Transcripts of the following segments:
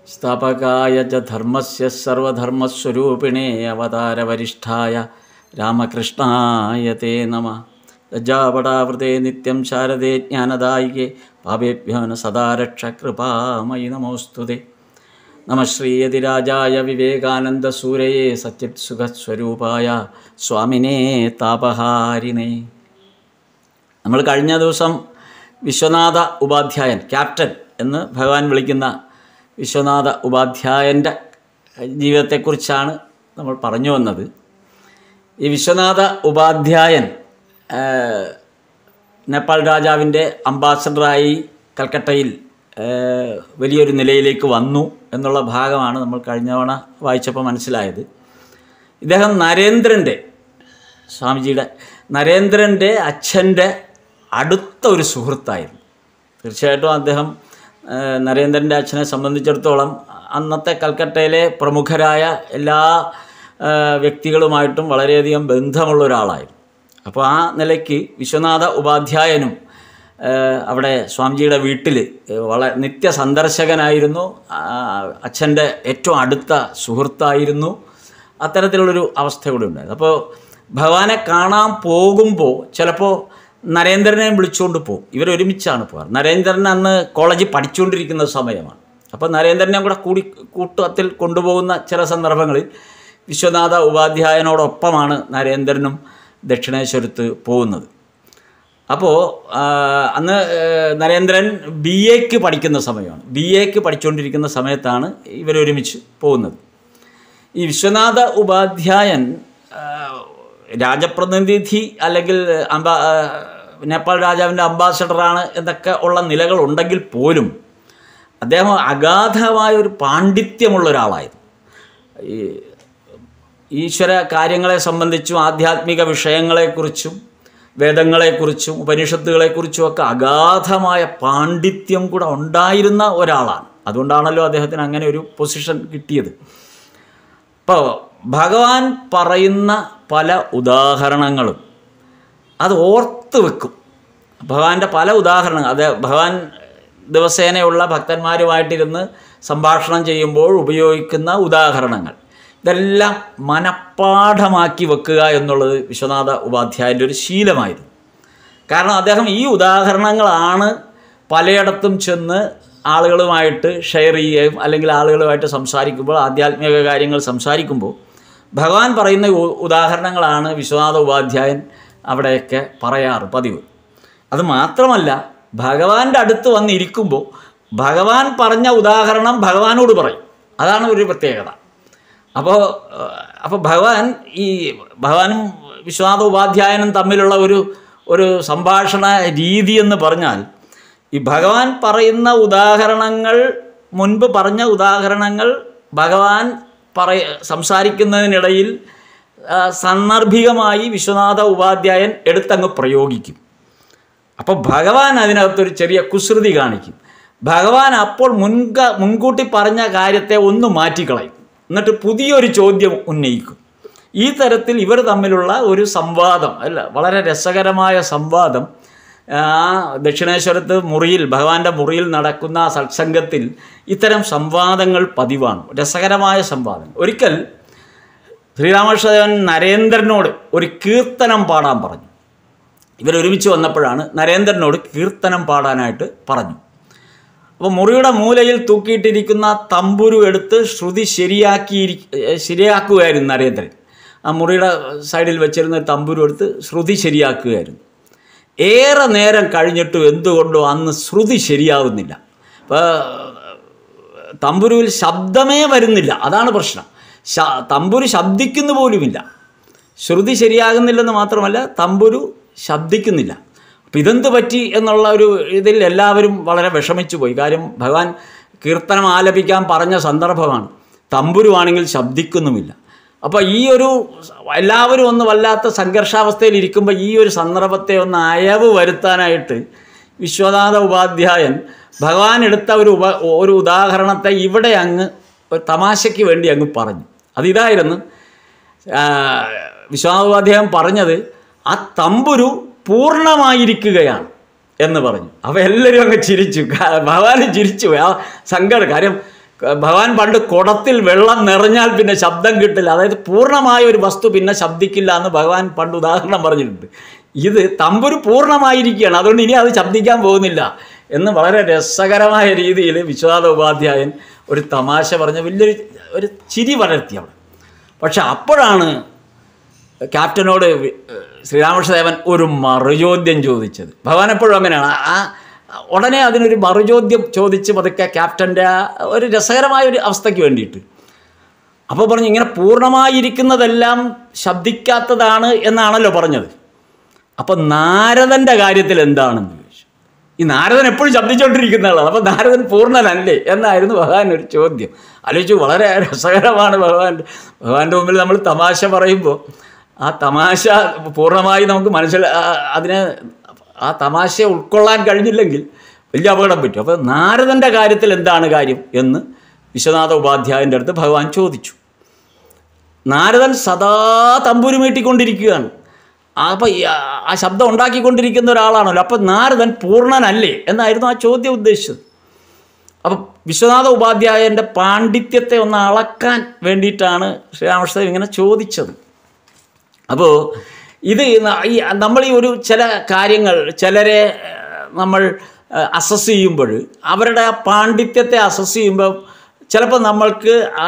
സ്ഥാപകായ ച ധർമ്മസ്യ സർവധർമ്മസ്വരൂപിണേ അവതാരവരിഷ്ഠായ രാമകൃഷ്ണായ തേ നമ ലജ്ജാപടാവൃതേ നിത്യം ശാരദേ ജ്ഞാനദായികേ പാപേഭ്യോ ന സദാ രക്ഷ കൃപാമയി നമോസ്തുതേ നമ ശ്രീയതിരാജായ വിവേകാനന്ദസൂരയേ സച്ചിത് സുഖസ്വരൂപായ സ്വാമിനേ താപഹാരിണേ നമ്മൾ കഴിഞ്ഞ ദിവസം വിശ്വനാഥ ഉപാധ്യായൻ ക്യാപ്റ്റൻ എന്ന് ഭഗവാൻ വിളിക്കുന്ന വിശ്വനാഥ ഉപാധ്യായൻ്റെ ജീവിതത്തെക്കുറിച്ചാണ് നമ്മൾ പറഞ്ഞു വന്നത് ഈ വിശ്വനാഥ ഉപാധ്യായൻ ആ, നേപ്പാൾ രാജാവിൻ്റെ അംബാസഡറായി കൽക്കട്ടയിൽ ആ, വലിയൊരു നിലയിലേക്ക് വന്നു എന്നുള്ള ഭാഗമാണ് നമ്മൾ കഴിഞ്ഞ തവണ വായിച്ചപ്പോൾ മനസ്സിലായത് ഇദ്ദേഹം നരേന്ദ്രൻ്റെ സ്വാമിജിയുടെ നരേന്ദ്രൻ്റെ അച്ഛൻ്റെ അടുത്ത ഒരു സുഹൃത്തായിരുന്നു തീർച്ചയായിട്ടും അദ്ദേഹം ആ, നരേന്ദ്രൻ്റെ അച്ഛനെ സംബന്ധിച്ചിടത്തോളം അന്നത്തെ കൽക്കട്ടയിലെ പ്രമുഖരായ എല്ലാ ആ, വ്യക്തികളുമായിട്ടും വളരെയധികം ബന്ധമുള്ള ഒരാളായിരുന്നു അപ്പോൾ ആ നിലയ്ക്ക് വിശ്വനാഥ ഉപാധ്യായനും ആ, അവിടെ സ്വാമിജിയുടെ വീട്ടിൽ വളരെ നിത്യ സന്ദർശകനായിരുന്നു ആ, അച്ഛൻ്റെ ഏറ്റവും അടുത്ത സുഹൃത്തായിരുന്നു അത്തരത്തിലുള്ളൊരു അവസ്ഥ കൂടി ഉണ്ടായത് അപ്പോൾ ഭഗവാനെ കാണാൻ പോകുമ്പോൾ ചിലപ്പോൾ നരേന്ദ്രനെ വിളിച്ചുകൊണ്ട് പോകും ഇവരൊരുമിച്ചാണ് പോകാറ് നരേന്ദ്രൻ അന്ന് കോളേജിൽ പഠിച്ചുകൊണ്ടിരിക്കുന്ന സമയമാണ് അപ്പോൾ നരേന്ദ്രനെ കൂടെ കൂടി കൂട്ടത്തിൽ കൊണ്ടുപോകുന്ന ചില സന്ദർഭങ്ങളിൽ വിശ്വനാഥ ഉപാധ്യായനോടൊപ്പമാണ് നരേന്ദ്രനും ദക്ഷിണേശ്വരത്ത് പോകുന്നത് അപ്പോൾ അന്ന് ആ, നരേന്ദ്രൻ ബി എക്ക് പഠിക്കുന്ന സമയമാണ് ബി എക്ക് പഠിച്ചുകൊണ്ടിരിക്കുന്ന സമയത്താണ് ഇവരൊരുമിച്ച് പോകുന്നത് ഈ വിശ്വനാഥ ഉപാധ്യായൻ ആ, രാജപ്രതിനിധി അല്ലെങ്കിൽ അംബാ ആ, നേപ്പാൾ രാജാവിൻ്റെ അംബാസഡറാണ് എന്നൊക്കെ ഉള്ള നിലകളുണ്ടെങ്കിൽ പോലും അദ്ദേഹം അഗാധമായ ഒരു പാണ്ഡിത്യമുള്ള ഒരാളായിരുന്നു ഈ ഈശ്വര കാര്യങ്ങളെ സംബന്ധിച്ചും ആധ്യാത്മിക വിഷയങ്ങളെക്കുറിച്ചും വേദങ്ങളെക്കുറിച്ചും ഉപനിഷത്തുകളെക്കുറിച്ചും ഒക്കെ അഗാധമായ പാണ്ഡിത്യം കൂടെ ഉണ്ടായിരുന്ന ഒരാളാണ് അതുകൊണ്ടാണല്ലോ അദ്ദേഹത്തിന് അങ്ങനെ ഒരു പൊസിഷൻ കിട്ടിയത് ഇപ്പോൾ ഭഗവാൻ പറയുന്ന പല ഉദാഹരണങ്ങളും അത് ഓർത്ത് വെക്കും ഭഗവാന്റെ പല ഉദാഹരണങ്ങൾ അത് ഭഗവാൻ ദിവസേനയുള്ള ഭക്തന്മാരുമായിട്ടിരുന്ന് സംഭാഷണം ചെയ്യുമ്പോൾ ഉപയോഗിക്കുന്ന ഉദാഹരണങ്ങൾ ഇതെല്ലാം മനഃപ്പാഠമാക്കി വെക്കുക എന്നുള്ളത് വിശ്വനാഥ ഉപാധ്യായൻ്റെ ഒരു ശീലമായിരുന്നു കാരണം അദ്ദേഹം ഈ ഉദാഹരണങ്ങളാണ് പലയിടത്തും ചെന്ന് ആളുകളുമായിട്ട് ഷെയർ ചെയ്യുകയും അല്ലെങ്കിൽ ആളുകളുമായിട്ട് സംസാരിക്കുമ്പോൾ ആധ്യാത്മിക കാര്യങ്ങൾ സംസാരിക്കുമ്പോൾ ഭഗവാൻ പറയുന്ന ഉ- ഉദാഹരണങ്ങളാണ് വിശ്വനാഥ ഉപാധ്യായൻ അവിടെയൊക്കെ പറയാറ് പതിവ് അത് മാത്രമല്ല ഭഗവാന്റെ അടുത്ത് വന്നിരിക്കുമ്പോൾ ഭഗവാൻ പറഞ്ഞ ഉദാഹരണം ഭഗവാനോട് പറയും അതാണ് ഒരു പ്രത്യേകത അപ്പോൾ അപ്പോൾ ഭഗവാൻ ഈ ഭഗവാനും വിശ്വനാഥ ഉപാധ്യായനും തമ്മിലുള്ള ഒരു ഒരു സംഭാഷണ രീതി എന്ന് പറഞ്ഞാൽ ഈ ഭഗവാൻ പറയുന്ന ഉദാഹരണങ്ങൾ മുൻപ് പറഞ്ഞ ഉദാഹരണങ്ങൾ ഭഗവാൻ പറയ സംസാരിക്കുന്നതിനിടയിൽ ആ, സാന്ദർഭികമായി വിശ്വനാഥ ഉപാധ്യായൻ എടുത്തങ്ങ് പ്രയോഗിക്കും അപ്പോൾ ഭഗവാൻ അതിനകത്തൊരു ചെറിയ കുസൃതി കാണിക്കും ഭഗവാൻ അപ്പോൾ മുൻക മുൻകൂട്ടി പറഞ്ഞ കാര്യത്തെ ഒന്ന് മാറ്റിക്കളയും എന്നിട്ട് പുതിയൊരു ചോദ്യം ഉന്നയിക്കും ഈ തരത്തിൽ ഇവർ തമ്മിലുള്ള ഒരു സംവാദം അല്ല വളരെ രസകരമായ സംവാദം ആ ദക്ഷിണേശ്വരത്ത് മുറിയിൽ ഭഗവാന്റെ മുറിയിൽ നടക്കുന്ന ആ സത്സംഗത്തിൽ ഇത്തരം സംവാദങ്ങൾ പതിവാണ് രസകരമായ സംവാദം ഒരിക്കൽ ശ്രീരാമകൃഷ്ണദേവൻ നരേന്ദ്രനോട് ഒരു കീർത്തനം പാടാൻ പറഞ്ഞു ഇവരൊരുമിച്ച് വന്നപ്പോഴാണ് നരേന്ദ്രനോട് കീർത്തനം പാടാനായിട്ട് പറഞ്ഞു അപ്പോൾ മുറിയുടെ മൂലയിൽ തൂക്കിയിട്ടിരിക്കുന്ന തമ്പുരു എടുത്ത് ശ്രുതി ശരിയാക്കി ശരിയാക്കുകയായിരുന്നു നരേന്ദ്രൻ ആ മുറിയുടെ സൈഡിൽ വെച്ചിരുന്ന ഒരു തമ്പുരു എടുത്ത് ശ്രുതി ശരിയാക്കുകയായിരുന്നു ഏറെ നേരം കഴിഞ്ഞിട്ടും എന്തുകൊണ്ടോ അന്ന് ശ്രുതി ശരിയാവുന്നില്ല അപ്പോൾ തമ്പുരുവിൽ ശബ്ദമേ വരുന്നില്ല അതാണ് പ്രശ്നം ശ തമ്പുരു ശബ്ദിക്കുന്നു പോലുമില്ല ശ്രുതി ശരിയാകുന്നില്ലെന്ന് മാത്രമല്ല തമ്പുരു ശബ്ദിക്കുന്നില്ല അപ്പം ഇതെന്ത് പറ്റി എന്നുള്ള ഒരു ഇതിൽ എല്ലാവരും വളരെ വിഷമിച്ചു പോയി കാര്യം ഭഗവാൻ കീർത്തനം ആലപിക്കാൻ പറഞ്ഞ സന്ദർഭമാണ് തമ്പുരുവാണെങ്കിൽ ശബ്ദിക്കുന്നുമില്ല അപ്പോൾ ഈ ഒരു എല്ലാവരും ഒന്ന് വല്ലാത്ത സംഘർഷാവസ്ഥയിൽ ഇരിക്കുമ്പോൾ ഈ ഒരു സന്ദർഭത്തെ ഒന്ന് അയവ് വരുത്താനായിട്ട് വിശ്വനാഥ ഉപാധ്യായൻ ഭഗവാൻ എടുത്ത ഒരു ഉപ ഒരു ഉദാഹരണത്തെ ഇവിടെ അങ്ങ് ഒരു തമാശയ്ക്ക് വേണ്ടി അങ്ങ് പറഞ്ഞു അതിതായിരുന്നു ആ, വിശ്വനാഥോപാധ്യായം പറഞ്ഞത് ആ തമ്പുരു പൂർണ്ണമായിരിക്കുകയാണ് എന്ന് പറഞ്ഞു അപ്പോൾ എല്ലാവരും അങ്ങ് ചിരിച്ചു കാ- ഭഗവാൻ ചിരിച്ചു പോയി. ആ സങ്കടം കാര്യം ഭഗവാൻ പണ്ട് കുടത്തിൽ വെള്ളം നിറഞ്ഞാൽ പിന്നെ ശബ്ദം കിട്ടില്ല അതായത് പൂർണ്ണമായ ഒരു വസ്തു പിന്നെ ശബ്ദിക്കില്ല എന്ന് ഭഗവാൻ പണ്ട് ഉദാഹരണം പറഞ്ഞിട്ടുണ്ട് ഇത് തമ്പുരു പൂർണ്ണമായിരിക്കുകയാണ് അതുകൊണ്ട് ഇനി അത് ശബ്ദിക്കാൻ പോകുന്നില്ല എന്ന് വളരെ രസകരമായ രീതിയിൽ വിശ്വനാഥ ഉപാധ്യായൻ ഒരു തമാശ പറഞ്ഞ് വലിയൊരു ഒരു ചിരി വളർത്തി അവിടെ പക്ഷെ അപ്പോഴാണ് ക്യാപ്റ്റനോട് വി- ശ്രീരാമകൃഷ്ണദേവൻ ഒരു മറുചോദ്യം ചോദിച്ചത് ഭഗവാൻ എപ്പോഴും അങ്ങനെയാണ് ആ ഉടനെ അതിനൊരു മറുചോദ്യം ചോദിച്ച് പതുക്കെ ക്യാപ്റ്റൻ്റെ ആ ഒരു രസകരമായ ഒരു അവസ്ഥയ്ക്ക് വേണ്ടിയിട്ട് അപ്പോൾ പറഞ്ഞു ഇങ്ങനെ പൂർണ്ണമായിരിക്കുന്നതെല്ലാം ശബ്ദിക്കാത്തതാണ് എന്നാണല്ലോ പറഞ്ഞത് അപ്പോൾ നാരദൻ്റെ കാര്യത്തിൽ എന്താണെന്ന് ചോദിച്ചു ഈ നാരദൻ എപ്പോഴും ശബ്ദിച്ചുകൊണ്ടിരിക്കുന്ന ആളാണ് അപ്പോൾ നാരദൻ പൂർണ്ണനല്ലേ എന്നായിരുന്നു ഭഗവാൻ ഒരു ചോദ്യം ആലോചിച്ചു വളരെ രസകരമാണ് ഭഗവാൻ ഭഗവാന്റെ മുമ്പിൽ നമ്മൾ തമാശ പറയുമ്പോൾ ആ തമാശ പൂർണ്ണമായി നമുക്ക് മനസ്സിൽ ആ- അതിനെ ആ തമാശയെ ഉൾക്കൊള്ളാൻ കഴിഞ്ഞില്ലെങ്കിൽ വലിയ അപകടം പറ്റും അപ്പോൾ നാരദൻ്റെ കാര്യത്തിൽ എന്താണ് കാര്യം എന്ന് വിശ്വനാഥ ഉപാധ്യായൻ്റെ അടുത്ത് ഭഗവാൻ ചോദിച്ചു നാരദൻ സദാ തമ്പുരു മീട്ടിക്കൊണ്ടിരിക്കുകയാണ് അപ്പം ആ ശബ്ദം ഉണ്ടാക്കിക്കൊണ്ടിരിക്കുന്ന ഒരാളാണല്ലോ അപ്പം നാരദൻ പൂർണ്ണനല്ലേ എന്നായിരുന്നു ആ ചോദ്യം ഉദ്ദേശിച്ചത് അപ്പം വിശ്വനാഥ ഉപാധ്യായൻ്റെ പാണ്ഡിത്യത്തെ ഒന്ന് അളക്കാൻ വേണ്ടിയിട്ടാണ് ശ്രീരാമകൃഷ്ണൻ ഇങ്ങനെ ചോദിച്ചത് അപ്പോൾ ഇത് ന- ഈ നമ്മൾ ഈ ഒരു ചില കാര്യങ്ങൾ ചിലരെ ഏഹ്, നമ്മൾ അസസ് ചെയ്യുമ്പോൾ അവരുടെ ആ പാണ്ഡിത്യത്തെ അസസ് ചെയ്യുമ്പോൾ ചിലപ്പോൾ നമ്മൾക്ക് ആ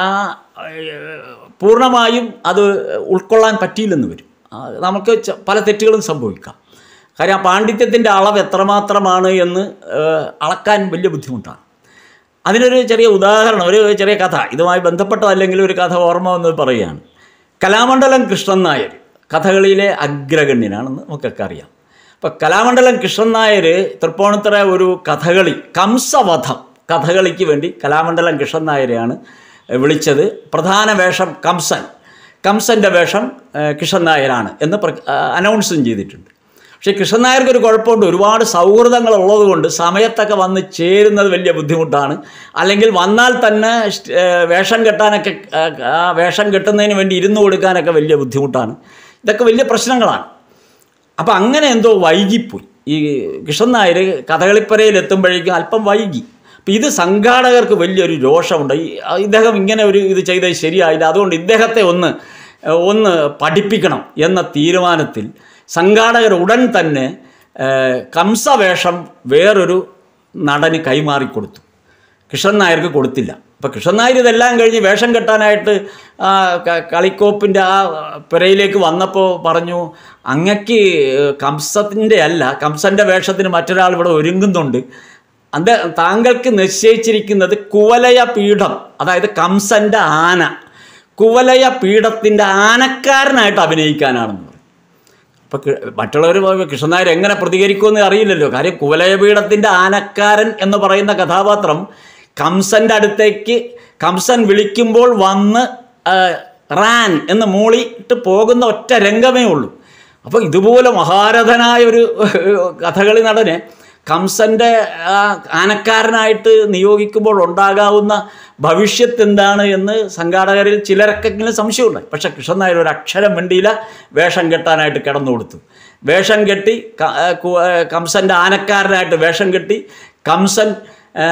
ഏഹ്, പൂർണ്ണമായും അത് ഉൾക്കൊള്ളാൻ പറ്റിയില്ലെന്ന് വരും ആ, നമുക്ക് ച- പല തെറ്റുകളും സംഭവിക്കാം കാര്യം ആ പാണ്ഡിത്യത്തിൻ്റെ അളവ് എത്രമാത്രമാണ് എന്ന് ഏഹ്, അളക്കാൻ വലിയ ബുദ്ധിമുട്ടാണ് അതിനൊരു ചെറിയ ഉദാഹരണം ഒരു ചെറിയ കഥ ഇതുമായി ബന്ധപ്പെട്ടതല്ലെങ്കിൽ ഒരു കഥ ഓർമ്മ വന്നത് പറയുകയാണ് കലാമണ്ഡലം കൃഷ്ണൻ നായർ കഥകളിയിലെ അഗ്രഗണ്യനാണെന്ന് നമുക്കൊക്കെ അറിയാം അപ്പോൾ കലാമണ്ഡലം കൃഷ്ണൻ നായർ തൃപ്പൂണിത്തറ ഒരു കഥകളി കംസവധം കഥകളിക്ക് വേണ്ടി കലാമണ്ഡലം കൃഷ്ണൻ നായരെയാണ് വിളിച്ചത് പ്രധാന വേഷം കംസൻ കംസൻ്റെ വേഷം ഏഹ്, കൃഷ്ണൻ നായരാണ് എന്ന് പ്ര അനൗൺസും ചെയ്തിട്ടുണ്ട് പക്ഷേ കൃഷ്ണൻ നായർക്ക് ഒരു കുഴപ്പമുണ്ട് ഒരുപാട് സൗഹൃദങ്ങൾ ഉള്ളതുകൊണ്ട് സമയത്തൊക്കെ വന്ന് ചേരുന്നത് വലിയ ബുദ്ധിമുട്ടാണ് അല്ലെങ്കിൽ വന്നാൽ തന്നെ സ്റ്റ്- ഏഹ് വേഷം കെട്ടാനൊക്കെ ഏഹ്, ആ വേഷം കെട്ടുന്നതിന് വേണ്ടി ഇരുന്ന് കൊടുക്കാനൊക്കെ വലിയ ബുദ്ധിമുട്ടാണ് ഇതൊക്കെ വലിയ പ്രശ്നങ്ങളാണ് അപ്പം അങ്ങനെ എന്തോ വൈകിപ്പോയി ഈ കൃഷ്ണൻ നായർ കഥകളിപ്പരയിൽ എത്തുമ്പോഴേക്കും അല്പം വൈകി അപ്പം ഇത് സംഘാടകർക്ക് വലിയൊരു രോഷമുണ്ട് ഈ ഇദ്ദേഹം ഇങ്ങനെ ഒരു ഇത് ചെയ്തത് ശരിയായില്ല അതുകൊണ്ട് ഇദ്ദേഹത്തെ ഒന്ന് ഏഹ്, ഒന്ന് പഠിപ്പിക്കണം എന്ന തീരുമാനത്തിൽ സംഘാടകർ ഉടൻ തന്നെ ഏഹ്, കംസവേഷം വേറൊരു നടന് കൈമാറിക്കൊടുത്തു കൃഷ്ണൻ നായർക്ക് കൊടുത്തില്ല അപ്പോൾ കൃഷ്ണൻ നായർ ഇതെല്ലാം കഴിഞ്ഞ് വേഷം കെട്ടാനായിട്ട് ആ ക- കളിക്കോപ്പിൻ്റെ ആ പുരയിലേക്ക് വന്നപ്പോൾ പറഞ്ഞു അങ്ങക്ക് കംസത്തിൻ്റെ അല്ല കംസൻ്റെ വേഷത്തിന് മറ്റൊരാൾ ഇവിടെ ഒരുങ്ങുന്നുണ്ട് അത് താങ്കൾക്ക് നിശ്ചയിച്ചിരിക്കുന്നത് കുവലയ പീഠം അതായത് കംസൻ്റെ ആന കുവലയ പീഠത്തിൻ്റെ ആനക്കാരനായിട്ട് അഭിനയിക്കാനാണെന്ന് പറഞ്ഞു അപ്പോൾ മറ്റുള്ളവർ കൃഷ്ണനായർ എങ്ങനെ പ്രതികരിക്കുമെന്ന് അറിയില്ലല്ലോ കാര്യം കുവലയപീഠത്തിൻ്റെ ആനക്കാരൻ എന്ന് പറയുന്ന കഥാപാത്രം കംസൻ്റെ അടുത്തേക്ക് കംസൻ വിളിക്കുമ്പോൾ വന്ന് ആ, റാൻ എന്ന് മൂളിയിട്ട് പോകുന്ന ഒറ്റ രംഗമേ ഉള്ളൂ അപ്പോൾ ഇതുപോലെ മഹാരഥനായ ഒരു കഥകളി നടനെ കംസൻ്റെ ആ, ആനക്കാരനായിട്ട് നിയോഗിക്കുമ്പോൾ ഉണ്ടാകാവുന്ന ഭവിഷ്യത്ത് എന്താണ് എന്ന് സംഘാടകരിൽ ചിലർക്കെങ്കിലും സംശയമുണ്ടായി പക്ഷേ കൃഷ്ണൻ നായർ ഒരു അക്ഷരം മിണ്ടിയില്ല വേഷം കെട്ടാനായിട്ട് കിടന്നു കൊടുത്തു വേഷം കെട്ടി ക- ആ, കു- ആ, കംസൻ്റെ ആനക്കാരനായിട്ട് വേഷം കെട്ടി കംസൻ ആ,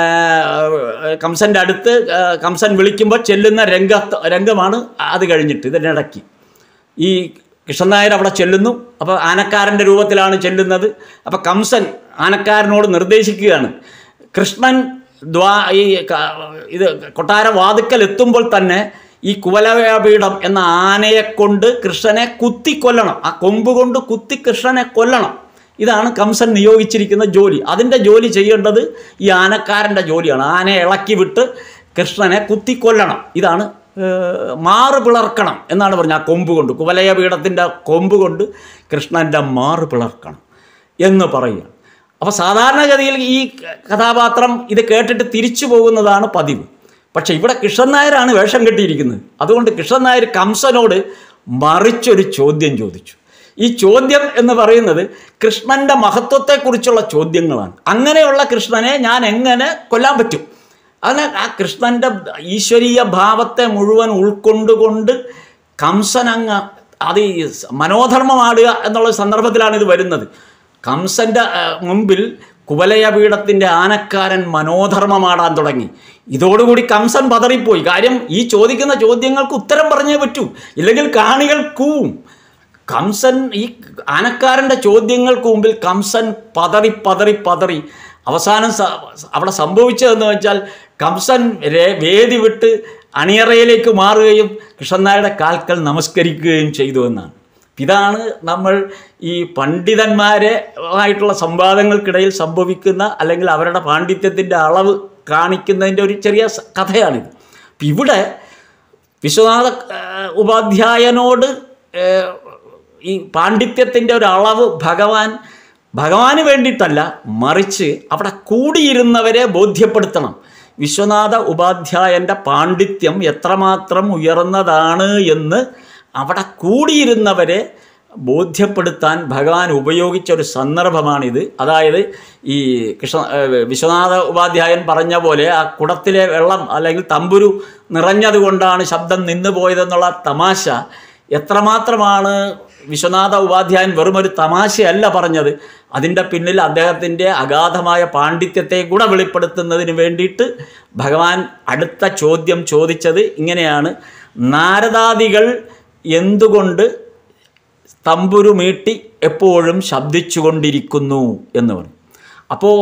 കംസൻ്റെ അടുത്ത് ആ, കംസൻ വിളിക്കുമ്പോൾ ചെല്ലുന്ന രംഗത്ത് രംഗമാണ് അത് കഴിഞ്ഞിട്ട് ഇതിനിടയ്ക്ക് ഈ കൃഷ്ണൻ നായർ അവിടെ ചെല്ലുന്നു അപ്പോൾ ആനക്കാരൻ്റെ രൂപത്തിലാണ് ചെല്ലുന്നത് അപ്പോൾ കംസൻ ആനക്കാരനോട് നിർദ്ദേശിക്കുകയാണ് കൃഷ്ണൻ ദ്വാ ഈ ക- ഇത് കൊട്ടാര വാതുക്കൽ എത്തുമ്പോൾ തന്നെ ഈ കുവലപീഠം എന്ന ആനയെ കൊണ്ട് കൃഷ്ണനെ കുത്തിക്കൊല്ലണം ആ കൊമ്പ് കൊണ്ട് കുത്തി കൃഷ്ണനെ കൊല്ലണം ഇതാണ് കംസൻ നിയോഗിച്ചിരിക്കുന്ന ജോലി അതിൻ്റെ ജോലി ചെയ്യേണ്ടത് ഈ ആനക്കാരൻ്റെ ജോലിയാണ് ആനയെ ഇളക്കി വിട്ട് കൃഷ്ണനെ കുത്തിക്കൊല്ലണം ഇതാണ് ഏഹ്, മാറ് പിളർക്കണം എന്നാണ് പറഞ്ഞത് ആ കൊമ്പ് കൊണ്ട് കുവലയ പീഠത്തിൻ്റെ കൊമ്പ് കൊണ്ട് കൃഷ്ണൻ്റെ മാറ് പിളർക്കണം എന്ന് പറയുക അപ്പോൾ സാധാരണഗതിയിൽ ഈ കഥാപാത്രം ഇത് കേട്ടിട്ട് തിരിച്ചു പോകുന്നതാണ് പതിവ് പക്ഷേ ഇവിടെ കൃഷ്ണൻ നായരാണ് വേഷം കെട്ടിയിരിക്കുന്നത് അതുകൊണ്ട് കൃഷ്ണൻ നായർ കംസനോട് മറിച്ചൊരു ചോദ്യം ചോദിച്ചു ഈ ചോദ്യം എന്ന് പറയുന്നത് കൃഷ്ണൻ്റെ മഹത്വത്തെക്കുറിച്ചുള്ള ചോദ്യങ്ങളാണ് അങ്ങനെയുള്ള കൃഷ്ണനെ ഞാൻ എങ്ങനെ കൊല്ലാൻ പറ്റും അങ്ങനെ ആ കൃഷ്ണൻ്റെ ഈശ്വരീയ ഭാവത്തെ മുഴുവൻ ഉൾക്കൊണ്ടുകൊണ്ട് കംസൻ അങ്ങ് അത് ഈ മനോധർമ്മമാടുക എന്നുള്ള സന്ദർഭത്തിലാണ് ഇത് വരുന്നത് കംസൻ്റെ ആ, മുമ്പിൽ കുവലയപീഠത്തിൻ്റെ ആനക്കാരൻ മനോധർമ്മമാടാൻ തുടങ്ങി ഇതോടുകൂടി കംസൻ പതറിപ്പോയി കാര്യം ഈ ചോദിക്കുന്ന ചോദ്യങ്ങൾക്ക് ഉത്തരം പറഞ്ഞേ പറ്റൂ ഇല്ലെങ്കിൽ കാണികൾ കൂവും കംസൻ ഈ ആനക്കാരൻ്റെ ചോദ്യങ്ങൾക്ക് മുമ്പിൽ കംസൻ പതറി പതറി പതറി അവസാനം സ- അവിടെ സംഭവിച്ചതെന്ന് വെച്ചാൽ കംസൻ രേ- വേദി വിട്ട് അണിയറയിലേക്ക് മാറുകയും കൃഷ്ണനായുടെ കാൽക്കൽ നമസ്കരിക്കുകയും ചെയ്തു എന്നാണ് ഇതാണ് നമ്മൾ ഈ പണ്ഡിതന്മാരെ ആയിട്ടുള്ള സംവാദങ്ങൾക്കിടയിൽ സംഭവിക്കുന്ന അല്ലെങ്കിൽ അവരുടെ പാണ്ഡിത്യത്തിൻ്റെ അളവ് കാണിക്കുന്നതിൻ്റെ ഒരു ചെറിയ സ- കഥയാണിത് അപ്പം ഇവിടെ വിശ്വനാഥ ഏഹ്, ഉപാധ്യായനോട് ഏഹ്, ഈ പാണ്ഡിത്യത്തിൻ്റെ ഒരു അളവ് ഭഗവാൻ ഭഗവാന് വേണ്ടിയിട്ടല്ല മറിച്ച് അവിടെ കൂടിയിരുന്നവരെ ബോധ്യപ്പെടുത്തണം വിശ്വനാഥ ഉപാധ്യായൻ്റെ പാണ്ഡിത്യം എത്രമാത്രം ഉയർന്നതാണ് എന്ന് അവിടെ കൂടിയിരുന്നവരെ ബോധ്യപ്പെടുത്താൻ ഭഗവാൻ ഉപയോഗിച്ച ഒരു സന്ദർഭമാണിത് അതായത് ഈ കൃഷ്ണ ഏഹ് വിശ്വനാഥ ഉപാധ്യായൻ പറഞ്ഞ പോലെ ആ കുടത്തിലെ വെള്ളം അല്ലെങ്കിൽ തമ്പുരു നിറഞ്ഞതുകൊണ്ടാണ് ശബ്ദം നിന്നു പോയതെന്നുള്ള തമാശ എത്രമാത്രമാണ് വിശ്വനാഥ ഉപാധ്യായൻ വെറും ഒരു തമാശയല്ല പറഞ്ഞത് അതിൻ്റെ പിന്നിൽ അദ്ദേഹത്തിൻ്റെ അഗാധമായ പാണ്ഡിത്യത്തെ കൂടെ വെളിപ്പെടുത്തുന്നതിന് വേണ്ടിയിട്ട് ഭഗവാൻ അടുത്ത ചോദ്യം ചോദിച്ചത് ഇങ്ങനെയാണ് നാരദാദികൾ എന്തുകൊണ്ട് തമ്പുരു മീട്ടി എപ്പോഴും ശബ്ദിച്ചുകൊണ്ടിരിക്കുന്നു എന്ന് പറയും അപ്പോൾ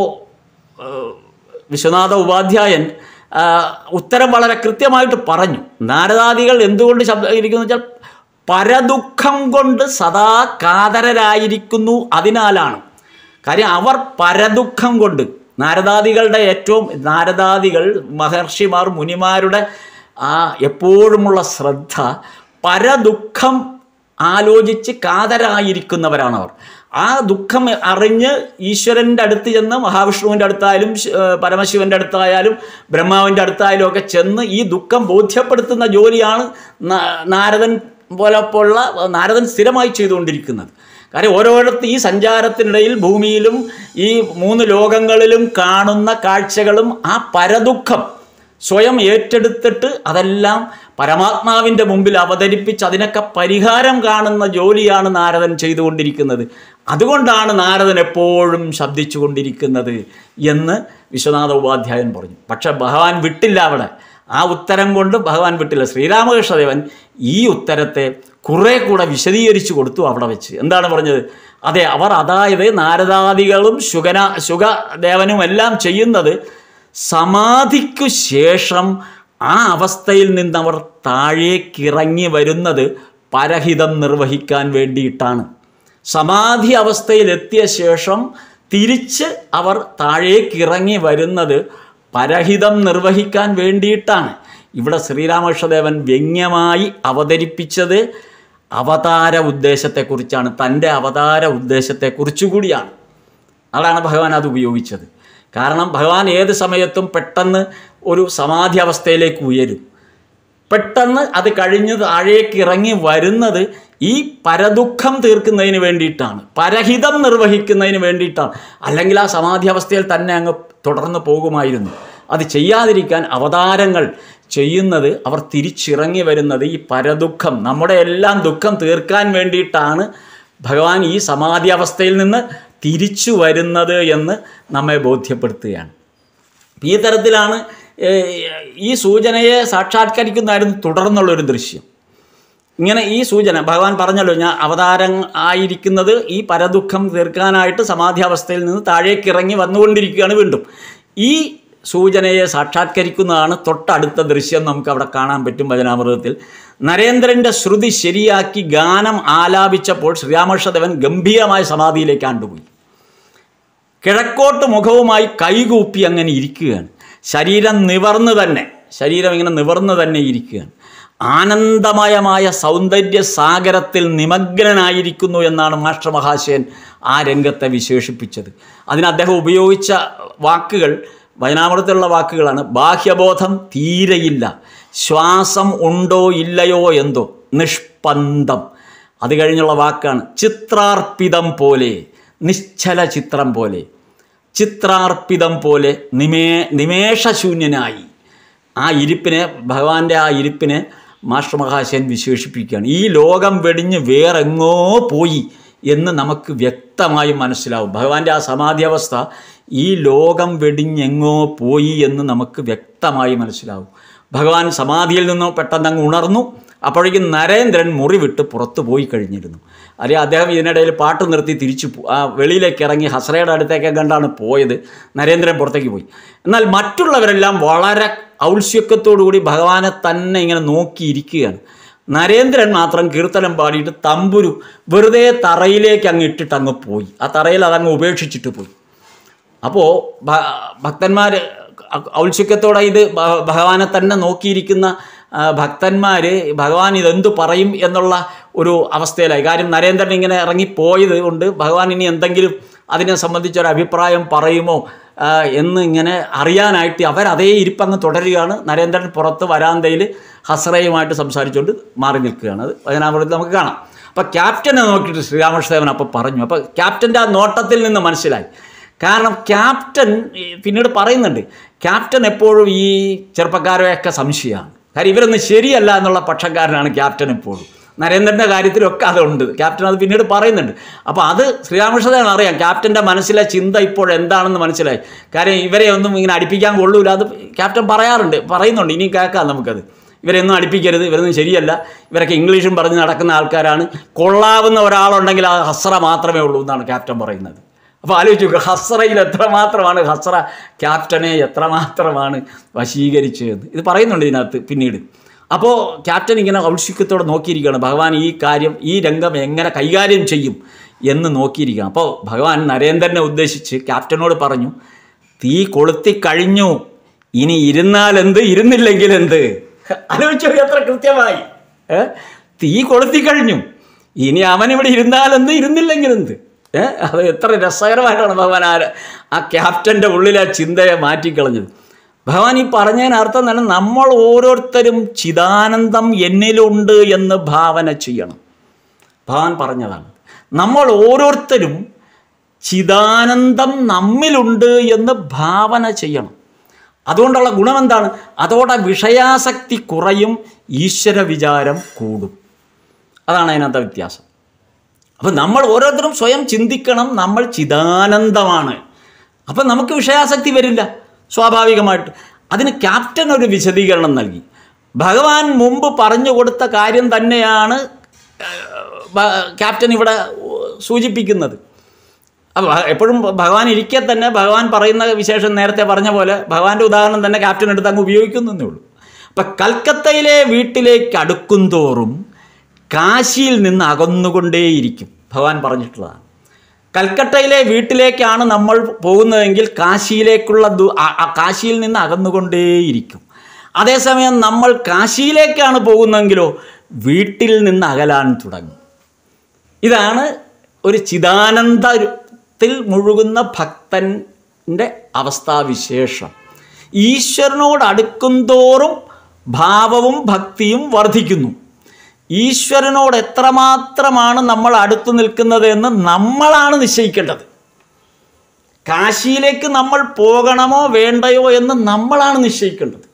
വിശ്വനാഥ ഉപാധ്യായൻ ആ, ഉത്തരം വളരെ കൃത്യമായിട്ട് പറഞ്ഞു നാരദാദികൾ എന്തുകൊണ്ട് ശബ്ദം ഇരിക്കുന്നു വെച്ചാൽ പരദുഃഖം കൊണ്ട് സദാ കാതരരായിരിക്കുന്നു അതിനാലാണ് കാര്യം അവർ പരദുഃഖം കൊണ്ട് നാരദാദികളുടെ ഏറ്റവും നാരദാദികൾ മഹർഷിമാർ മുനിമാരുടെ ആ എപ്പോഴുമുള്ള ശ്രദ്ധ പരദുഃഖം ആലോചിച്ച് കാതരായിരിക്കുന്നവരാണ് അവർ ആ ദുഃഖം അറിഞ്ഞ് ഈശ്വരൻ്റെ അടുത്ത് ചെന്ന് മഹാവിഷ്ണുവിൻ്റെ അടുത്തായാലും ശ്- ഏഹ് പരമശിവൻ്റെ അടുത്തായാലും ബ്രഹ്മാവിൻ്റെ അടുത്തായാലും ഒക്കെ ചെന്ന് ഈ ദുഃഖം ബോധ്യപ്പെടുത്തുന്ന ജോലിയാണ് നാ- നാരദൻ പോലപ്പോലുള്ള നാരദൻ സ്ഥിരമായി ചെയ്തുകൊണ്ടിരിക്കുന്നത് കാര്യം ഓരോരുത്തർ ഈ സഞ്ചാരത്തിനിടയിൽ ഭൂമിയിലും ഈ മൂന്ന് ലോകങ്ങളിലും കാണുന്ന കാഴ്ചകളും ആ പരദുഃഖം സ്വയം ഏറ്റെടുത്തിട്ട് അതെല്ലാം പരമാത്മാവിൻ്റെ മുമ്പിൽ അവതരിപ്പിച്ച് അതിനൊക്കെ പരിഹാരം കാണുന്ന ജോലിയാണ് നാരദൻ ചെയ്തുകൊണ്ടിരിക്കുന്നത് അതുകൊണ്ടാണ് നാരദൻ എപ്പോഴും ശബ്ദിച്ചു കൊണ്ടിരിക്കുന്നത് എന്ന് വിശ്വനാഥ ഉപാധ്യായൻ പറഞ്ഞു പക്ഷെ ഭഗവാൻ വിട്ടില്ല അവിടെ ആ ഉത്തരം കൊണ്ട് ഭഗവാൻ വിട്ടില്ല ശ്രീരാമകൃഷ്ണദേവൻ ഈ ഉത്തരത്തെ കുറേ കൂടെ വിശദീകരിച്ചു കൊടുത്തു അവിടെ വെച്ച് എന്താണ് പറഞ്ഞത് അതെ അവർ അതായത് നാരദാദികളും ശുഗന ശുഗദേവനും എല്ലാം ചെയ്യുന്നത് സമാധിക്കു ശേഷം ആ അവസ്ഥയിൽ നിന്നവർ താഴേക്കിറങ്ങി വരുന്നത് പരഹിതം നിർവഹിക്കാൻ വേണ്ടിയിട്ടാണ് സമാധി അവസ്ഥയിലെത്തിയ ശേഷം തിരിച്ച് അവർ താഴേക്കിറങ്ങി വരുന്നത് പരഹിതം നിർവഹിക്കാൻ വേണ്ടിയിട്ടാണ് ഇവിടെ ശ്രീരാമകൃഷ്ണദേവൻ വ്യംഗ്യമായി അവതരിപ്പിച്ചത് അവതാര ഉദ്ദേശത്തെക്കുറിച്ചാണ് തൻ്റെ അവതാര ഉദ്ദേശത്തെക്കുറിച്ചു കൂടിയാണ് അതാണ് ഭഗവാൻ അത് ഉപയോഗിച്ചത് കാരണം ഭഗവാൻ ഏത് സമയത്തും പെട്ടെന്ന് ഒരു സമാധി അവസ്ഥയിലേക്ക് ഉയരും പെട്ടെന്ന് അത് കഴിഞ്ഞ് താഴേക്ക് ഇറങ്ങി വരുന്നത് ഈ പരദുഃഖം തീർക്കുന്നതിന് വേണ്ടിയിട്ടാണ് പരഹിതം നിർവഹിക്കുന്നതിന് വേണ്ടിയിട്ടാണ് അല്ലെങ്കിൽ ആ സമാധി അവസ്ഥയിൽ തന്നെ അങ്ങ് തുടർന്ന് പോകുമായിരുന്നു അത് ചെയ്യാതിരിക്കാൻ അവതാരങ്ങൾ ചെയ്യുന്നത് അവർ തിരിച്ചിറങ്ങി വരുന്നത് ഈ പരദുഃഖം നമ്മുടെ എല്ലാം ദുഃഖം തീർക്കാൻ വേണ്ടിയിട്ടാണ് ഭഗവാൻ ഈ സമാധി അവസ്ഥയിൽ നിന്ന് തിരിച്ചു വരുന്നത് എന്ന് നമ്മെ ബോധ്യപ്പെടുത്തുകയാണ് ഈ തരത്തിലാണ് ഏഹ്, ഈ സൂചനയെ സാക്ഷാത്കരിക്കുന്നതായിരുന്നു തുടർന്നുള്ളൊരു ദൃശ്യം ഇങ്ങനെ ഈ സൂചന ഭഗവാൻ പറഞ്ഞല്ലോ ഞാൻ അവതാരം ആയിരിക്കുന്നത് ഈ പരദുഃഖം തീർക്കാനായിട്ട് സമാധിയാവസ്ഥയിൽ നിന്ന് താഴേക്ക് ഇറങ്ങി വന്നുകൊണ്ടിരിക്കുകയാണ് വീണ്ടും ഈ സൂചനയെ സാക്ഷാത്കരിക്കുന്നതാണ് തൊട്ടടുത്ത ദൃശ്യം നമുക്ക് അവിടെ കാണാൻ പറ്റും ഭജനാമൃതത്തിൽ നരേന്ദ്രൻ്റെ ശ്രുതി ശരിയാക്കി ഗാനം ആലാപിച്ചപ്പോൾ ശ്രീരാമകൃഷ്ണദേവൻ ഗംഭീരമായ സമാധിയിലേക്ക് ആണ്ടുപോയി കിഴക്കോട്ട് മുഖവുമായി കൈകൂപ്പി അങ്ങനെ ഇരിക്കുകയാണ് ശരീരം നിവർന്ന് തന്നെ ശരീരം ഇങ്ങനെ നിവർന്ന് തന്നെ ഇരിക്കുകയാണ് ആനന്ദമയമായ സൗന്ദര്യ സാഗരത്തിൽ നിമഗ്നനായിരിക്കുന്നു എന്നാണ് മാസ്റ്റർ മഹാശയൻ ആ രംഗത്തെ വിശേഷിപ്പിച്ചത് അതിന് അദ്ദേഹം ഉപയോഗിച്ച വാക്കുകൾ വയനാമൃതത്തിലുള്ള വാക്കുകളാണ് ബാഹ്യബോധം തീരെയില്ല ശ്വാസം ഉണ്ടോ ഇല്ലയോ എന്തോ നിഷ്പന്ദം അത് കഴിഞ്ഞുള്ള വാക്കാണ് ചിത്രാർപ്പിതം പോലെ നിശ്ചല ചിത്രം പോലെ ചിത്രാർപ്പിതം പോലെ നിമേ നിമേഷശൂന്യനായി ആ ഇരിപ്പിനെ ഭഗവാന്റെ ആ ഇരിപ്പിനെ മാസ്റ്റർ മഹാശയൻ വിശേഷിപ്പിക്കുകയാണ് ഈ ലോകം വെടിഞ്ഞ് വേറെങ്ങോ പോയി എന്ന് നമുക്ക് വ്യക്തമായി മനസ്സിലാവും ഭഗവാന്റെ ആ സമാധി അവസ്ഥ ഈ ലോകം വെടിഞ്ഞെങ്ങോ പോയി എന്ന് നമുക്ക് വ്യക്തമായി മനസ്സിലാവും ഭഗവാൻ സമാധിയിൽ നിന്നോ പെട്ടെന്ന് അങ്ങ് ഉണർന്നു അപ്പോഴേക്കും നരേന്ദ്രൻ മുറി വിട്ട് പുറത്തു പോയി കഴിഞ്ഞിരുന്നു അറിയാം അദ്ദേഹം ഇതിനിടയിൽ പാട്ട് നിർത്തി തിരിച്ചു പോ- ആ വെളിയിലേക്ക് ഇറങ്ങി ഹസ്രയുടെ അടുത്തേക്ക് കണ്ടാണ് പോയത് നരേന്ദ്രൻ പുറത്തേക്ക് പോയി എന്നാൽ മറ്റുള്ളവരെല്ലാം വളരെ ഔത്സ്യക്കത്തോടുകൂടി ഭഗവാനെ തന്നെ ഇങ്ങനെ നോക്കിയിരിക്കുകയാണ് നരേന്ദ്രൻ മാത്രം കീർത്തനം പാടിയിട്ട് തമ്പുരു വെറുതെ തറയിലേക്ക് അങ്ങ് ഇട്ടിട്ട് അങ്ങ് പോയി ആ തറയിൽ അതങ്ങ് ഉപേക്ഷിച്ചിട്ട് പോയി അപ്പോൾ ഭക്തന്മാർ ഔത്സുക്യത്തോടെ ഇത് ഭ- ഭഗവാനെ തന്നെ നോക്കിയിരിക്കുന്ന ഭക്തന്മാർ ഭഗവാൻ ഇതെന്തു പറയും എന്നുള്ള ഒരു അവസ്ഥയിലായി കാര്യം നരേന്ദ്രൻ ഇങ്ങനെ ഇറങ്ങിപ്പോയത് കൊണ്ട് ഭഗവാൻ ഇനി എന്തെങ്കിലും അതിനെ സംബന്ധിച്ചൊരു അഭിപ്രായം പറയുമോ ആ, എന്ന് ഇങ്ങനെ അറിയാനായിട്ട് അവർ അതേ ഇരിപ്പങ്ങ് തുടരുകയാണ് നരേന്ദ്രൻ പുറത്ത് വരാന്തയിൽ ഹസ്രയുമായിട്ട് സംസാരിച്ചുകൊണ്ട് മാറി നിൽക്കുകയാണ് അത് വചനാമൃതത്തിൽ നമുക്ക് കാണാം അപ്പോൾ ക്യാപ്റ്റനെ നോക്കിയിട്ട് ശ്രീരാമകൃഷ്ണദേവൻ അപ്പോൾ പറഞ്ഞു അപ്പോൾ ക്യാപ്റ്റൻ്റെ ആ നോട്ടത്തിൽ നിന്ന് മനസ്സിലായി കാരണം ക്യാപ്റ്റൻ ഈ പിന്നീട് പറയുന്നുണ്ട് ക്യാപ്റ്റൻ എപ്പോഴും ഈ ചെറുപ്പക്കാരെയൊക്കെ സംശയമാണ് കാര്യം ഇവരൊന്നും ശരിയല്ല എന്നുള്ള പക്ഷക്കാരനാണ് ക്യാപ്റ്റൻ എപ്പോഴും നരേന്ദ്രൻ്റെ കാര്യത്തിലൊക്കെ അതുണ്ട് ക്യാപ്റ്റൻ അത് പിന്നീട് പറയുന്നുണ്ട് അപ്പോൾ അത് ശ്രീരാമകൃഷ്ണദേവൻ അറിയാം ക്യാപ്റ്റൻ്റെ മനസ്സിലെ ചിന്ത ഇപ്പോൾ എന്താണെന്ന് മനസ്സിലായി കാര്യം ഇവരെ ഒന്നും ഇങ്ങനെ അടുപ്പിക്കാൻ കൊള്ളൂല അത് ക്യാപ്റ്റൻ പറയാറുണ്ട് പറയുന്നുണ്ട് ഇനി കേൾക്കാം നമുക്കത് ഇവരെയൊന്നും അടുപ്പിക്കരുത് ഇവരൊന്നും ശരിയല്ല ഇവരൊക്കെ ഇംഗ്ലീഷും പറഞ്ഞ് നടക്കുന്ന ആൾക്കാരാണ് കൊള്ളാവുന്ന ഒരാളുണ്ടെങ്കിൽ ആ ഹസ്ര മാത്രമേ ഉള്ളൂ എന്നാണ് ക്യാപ്റ്റൻ പറയുന്നത് അപ്പോൾ ആലോചിച്ച് നോക്കുക ഹസ്രയിൽ എത്രമാത്രമാണ് ഹസ്ര ക്യാപ്റ്റനെ എത്രമാത്രമാണ് വശീകരിച്ചതെന്ന് ഇത് പറയുന്നുണ്ട് ഇതിനകത്ത് പിന്നീട് അപ്പോൾ ക്യാപ്റ്റൻ ഇങ്ങനെ ഔത്സുക്യത്തോടെ നോക്കിയിരിക്കുകയാണ് ഭഗവാൻ ഈ കാര്യം ഈ രംഗം എങ്ങനെ കൈകാര്യം ചെയ്യും എന്ന് നോക്കിയിരിക്കുകയാണ് അപ്പോൾ ഭഗവാൻ നരേന്ദ്രനെ ഉദ്ദേശിച്ച് ക്യാപ്റ്റനോട് പറഞ്ഞു തീ കൊളുത്തി കഴിഞ്ഞു ഇനി ഇരുന്നാൽ എന്ത് ഇരുന്നില്ലെങ്കിൽ എന്ത് ആലോചിച്ചു നോക്ക് എത്ര കൃത്യമായി ഏ? തീ കൊളുത്തി കഴിഞ്ഞു ഇനി അവൻ ഇവിടെ ഇരുന്നാലെന്ത് ഇരുന്നില്ലെങ്കിൽ എന്ത് ഏ അത് എത്ര രസകരമായിട്ടാണ് ഭഗവാൻ ആ ആ ക്യാപ്റ്റൻ്റെ ഉള്ളിൽ ആ ചിന്തയെ മാറ്റിക്കളഞ്ഞത് ഭഗവാൻ ഈ പറഞ്ഞതിന് അർത്ഥം തന്നെ നമ്മൾ ഓരോരുത്തരും ചിദാനന്ദം എന്നിലുണ്ട് എന്ന് ഭാവന ചെയ്യണം ഭഗവാൻ പറഞ്ഞതാണ് നമ്മൾ ഓരോരുത്തരും ചിദാനന്ദം നമ്മിലുണ്ട് എന്ന് ഭാവന ചെയ്യണം അതുകൊണ്ടുള്ള ഗുണം എന്താണ് അതോടെ വിഷയാസക്തി കുറയും ഈശ്വര വിചാരം കൂടും അതാണ് അതിനകത്തെ വ്യത്യാസം അപ്പം നമ്മൾ ഓരോരുത്തരും സ്വയം ചിന്തിക്കണം നമ്മൾ ചിദാനന്ദമാണ് അപ്പം നമുക്ക് വിഷയാസക്തി വരില്ല സ്വാഭാവികമായിട്ട് അതിന് ക്യാപ്റ്റൻ ഒരു വിശദീകരണം നൽകി ഭഗവാൻ മുമ്പ് പറഞ്ഞു കൊടുത്ത കാര്യം തന്നെയാണ് ഏഹ്, ഭ- ക്യാപ്റ്റൻ ഇവിടെ സൂചിപ്പിക്കുന്നത് അപ്പോൾ എപ്പോഴും ഭഗവാൻ ഇരിക്കെ തന്നെ ഭഗവാൻ പറയുന്ന വിശേഷം നേരത്തെ പറഞ്ഞ പോലെ ഭഗവാന്റെ ഉദാഹരണം തന്നെ ക്യാപ്റ്റൻ എടുത്ത് അങ്ങ് ഉപയോഗിക്കുന്നേ ഉള്ളൂ അപ്പം കൽക്കത്തയിലെ വീട്ടിലേക്ക് അടുക്കും തോറും കാശിയിൽ നിന്ന് അകന്നുകൊണ്ടേയിരിക്കും ഭഗവാൻ പറഞ്ഞിട്ടുള്ളതാണ് കൽക്കട്ടയിലെ വീട്ടിലേക്കാണ് നമ്മൾ പോകുന്നതെങ്കിൽ കാശിയിലേക്കുള്ള ദൂ- ആ- ആ കാശിയിൽ നിന്ന് അകന്നുകൊണ്ടേയിരിക്കും അതേസമയം നമ്മൾ കാശിയിലേക്കാണ് പോകുന്നതെങ്കിലോ വീട്ടിൽ നിന്ന് അകലാൻ തുടങ്ങും ഇതാണ് ഒരു ചിദാനന്ദത്തിൽ മുഴുകുന്ന ഭക്തൻ്റെ അവസ്ഥാവിശേഷം ഈശ്വരനോട് അടുക്കും തോറും ഭാവവും ഭക്തിയും വർദ്ധിക്കുന്നു ഈശ്വരനോട് എത്രമാത്രമാണ് നമ്മൾ അടുത്തു നിൽക്കുന്നത് എന്ന് നമ്മളാണ് നിശ്ചയിക്കേണ്ടത് കാശിയിലേക്ക് നമ്മൾ പോകണമോ വേണ്ടയോ എന്ന് നമ്മളാണ് നിശ്ചയിക്കേണ്ടത്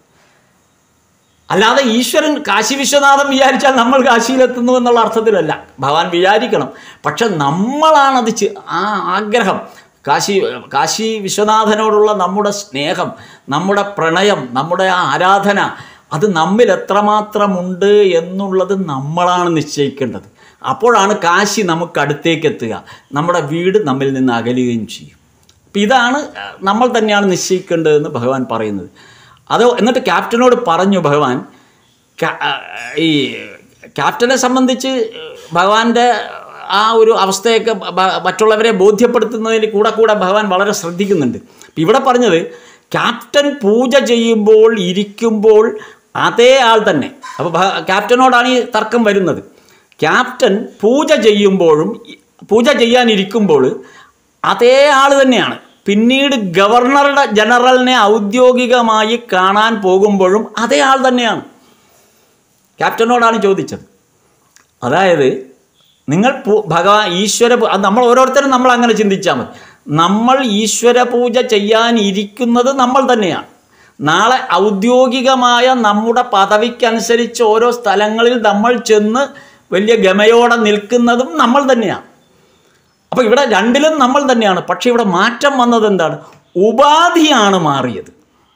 അല്ലാതെ ഈശ്വരൻ കാശി വിശ്വനാഥൻ വിചാരിച്ചാൽ നമ്മൾ കാശിയിലെത്തുന്നു എന്നുള്ള അർത്ഥത്തിലല്ല ഭഗവാൻ വിചാരിക്കണം പക്ഷെ നമ്മളാണത് ചെ- ആ ആഗ്രഹം കാശി കാശി വിശ്വനാഥനോടുള്ള നമ്മുടെ സ്നേഹം നമ്മുടെ പ്രണയം നമ്മുടെ ആ ആരാധന അത് നമ്മിൽ എത്രമാത്രമുണ്ട് എന്നുള്ളത് നമ്മളാണ് നിശ്ചയിക്കേണ്ടത് അപ്പോഴാണ് കാശി നമുക്ക് അടുത്തേക്ക് എത്തുക നമ്മുടെ വീട് നമ്മിൽ നിന്ന് അകലുകയും ചെയ്യും അപ്പം ഇതാണ് അഹ്, നമ്മൾ തന്നെയാണ് നിശ്ചയിക്കേണ്ടതെന്ന് ഭഗവാൻ പറയുന്നത് അത് എന്നിട്ട് ക്യാപ്റ്റനോട് പറഞ്ഞു ഭഗവാൻ ക്യാ- അഹ്, ഈ ക്യാപ്റ്റനെ സംബന്ധിച്ച് ഭഗവാന്റെ ആ ഒരു അവസ്ഥയൊക്കെ ബ- ബ- മറ്റുള്ളവരെ ബോധ്യപ്പെടുത്തുന്നതിൽ കൂടെ കൂടെ ഭഗവാൻ വളരെ ശ്രദ്ധിക്കുന്നുണ്ട് ഇപ്പം ഇവിടെ പറഞ്ഞത് ക്യാപ്റ്റൻ പൂജ ചെയ്യുമ്പോൾ ഇരിക്കുമ്പോൾ അതേ ആൾ തന്നെ അപ്പോൾ ക്യാപ്റ്റനോടാണ് ഈ തർക്കം വരുന്നത് ക്യാപ്റ്റൻ പൂജ ചെയ്യുമ്പോഴും ഇ- പൂജ ചെയ്യാനിരിക്കുമ്പോൾ അതേ ആൾ തന്നെയാണ് പിന്നീട് ഗവർണറുടെ ജനറലിനെ ഔദ്യോഗികമായി കാണാൻ പോകുമ്പോഴും അതേ ആൾ തന്നെയാണ് ക്യാപ്റ്റനോടാണ് ചോദിച്ചത് അതായത് നിങ്ങൾ പൂ- ഭഗവാൻ ഈശ്വര പൂ- അത് നമ്മൾ ഓരോരുത്തരും നമ്മൾ അങ്ങനെ ചിന്തിച്ചാൽ മതി നമ്മൾ ഈശ്വര പൂജ ചെയ്യാനിരിക്കുന്നത് നമ്മൾ തന്നെയാണ് നാളെ ഔദ്യോഗികമായ നമ്മുടെ പദവിക്കനുസരിച്ച് ഓരോ സ്ഥലങ്ങളിൽ നമ്മൾ ചെന്ന് വലിയ ഗമയോടെ നിൽക്കുന്നതും നമ്മൾ തന്നെയാണ് അപ്പോൾ ഇവിടെ രണ്ടിലും നമ്മൾ തന്നെയാണ് പക്ഷേ ഇവിടെ മാറ്റം വന്നത് എന്താണ് ഉപാധിയാണ് മാറിയത്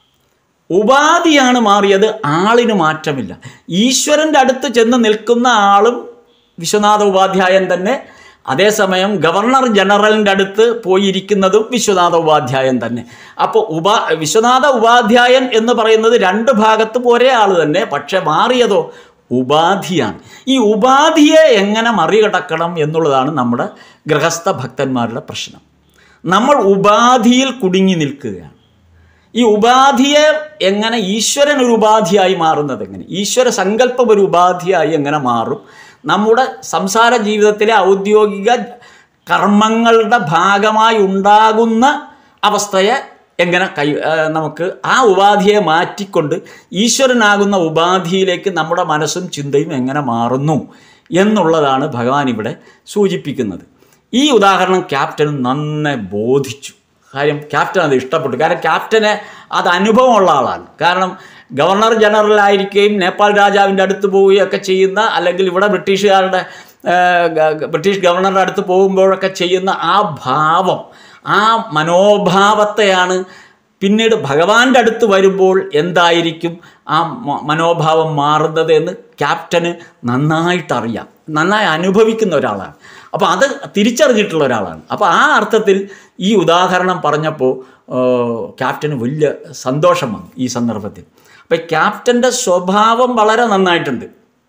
ഉപാധിയാണ് മാറിയത് ആളിന് മാറ്റമില്ല ഈശ്വരൻ്റെ അടുത്ത് ചെന്ന് നിൽക്കുന്ന ആളും വിശ്വനാഥ ഉപാധ്യായൻ തന്നെ അതേസമയം ഗവർണർ ജനറലിൻ്റെ അടുത്ത് പോയിരിക്കുന്നതും വിശ്വനാഥ ഉപാധ്യായൻ തന്നെ അപ്പോൾ ഉപാ വിശ്വനാഥ ഉപാധ്യായൻ എന്ന് പറയുന്നത് രണ്ട് ഭാഗത്തും ഒരേ ആൾ തന്നെ പക്ഷെ മാറിയതോ ഉപാധിയാണ് ഈ ഉപാധിയെ എങ്ങനെ മറികടക്കണം എന്നുള്ളതാണ് നമ്മുടെ ഗൃഹസ്ഥ ഭക്തന്മാരുടെ പ്രശ്നം നമ്മൾ ഉപാധിയിൽ കുടുങ്ങി നിൽക്കുകയാണ് ഈ ഉപാധിയെ എങ്ങനെ ഈശ്വരൻ ഒരു ഉപാധിയായി മാറുന്നത് എങ്ങനെ ഈശ്വര സങ്കല്പം ഒരു ഉപാധിയായി എങ്ങനെ മാറും നമ്മുടെ സംസാര ജീവിതത്തിലെ ഔദ്യോഗിക കർമ്മങ്ങളുടെ ഭാഗമായി ഉണ്ടാകുന്ന അവസ്ഥയെ എങ്ങനെ കൈ ആ, നമുക്ക് ആ ഉപാധിയെ മാറ്റിക്കൊണ്ട് ഈശ്വരനാകുന്ന ഉപാധിയിലേക്ക് നമ്മുടെ മനസ്സും ചിന്തയും എങ്ങനെ മാറുന്നു എന്നുള്ളതാണ് ഭഗവാൻ ഇവിടെ സൂചിപ്പിക്കുന്നത് ഈ ഉദാഹരണം ക്യാപ്റ്റന് നന്നെ ബോധിച്ചു കാര്യം ക്യാപ്റ്റൻ അത് ഇഷ്ടപ്പെട്ടു കാരണം ക്യാപ്റ്റന് അത് അനുഭവമുള്ള ആളാണ് കാരണം ഗവർണർ ജനറൽ ആയിരിക്കുകയും നേപ്പാൾ രാജാവിൻ്റെ അടുത്ത് പോവുകയൊക്കെ ചെയ്യുന്ന അല്ലെങ്കിൽ ഇവിടെ ബ്രിട്ടീഷുകാരുടെ ആ, ഗ- ഗ- ബ്രിട്ടീഷ് ഗവർണറുടെ അടുത്ത് പോകുമ്പോഴൊക്കെ ചെയ്യുന്ന ആ ഭാവം ആ മനോഭാവത്തെയാണ് പിന്നീട് ഭഗവാന്റെ അടുത്ത് വരുമ്പോൾ എന്തായിരിക്കും ആ മ- മനോഭാവം മാറുന്നത് എന്ന് ക്യാപ്റ്റന് നന്നായിട്ടറിയാം നന്നായി അനുഭവിക്കുന്ന ഒരാളാണ് അപ്പോൾ അത് തിരിച്ചറിഞ്ഞിട്ടുള്ള ഒരാളാണ് അപ്പോൾ ആ അർത്ഥത്തിൽ ഈ ഉദാഹരണം പറഞ്ഞപ്പോൾ ആ, ക്യാപ്റ്റന് വലിയ സന്തോഷം വന്നു ഈ സന്ദർഭത്തിൽ അപ്പോൾ ക്യാപ്റ്റൻ്റെ സ്വഭാവം വളരെ നന്നായിട്ടുണ്ട്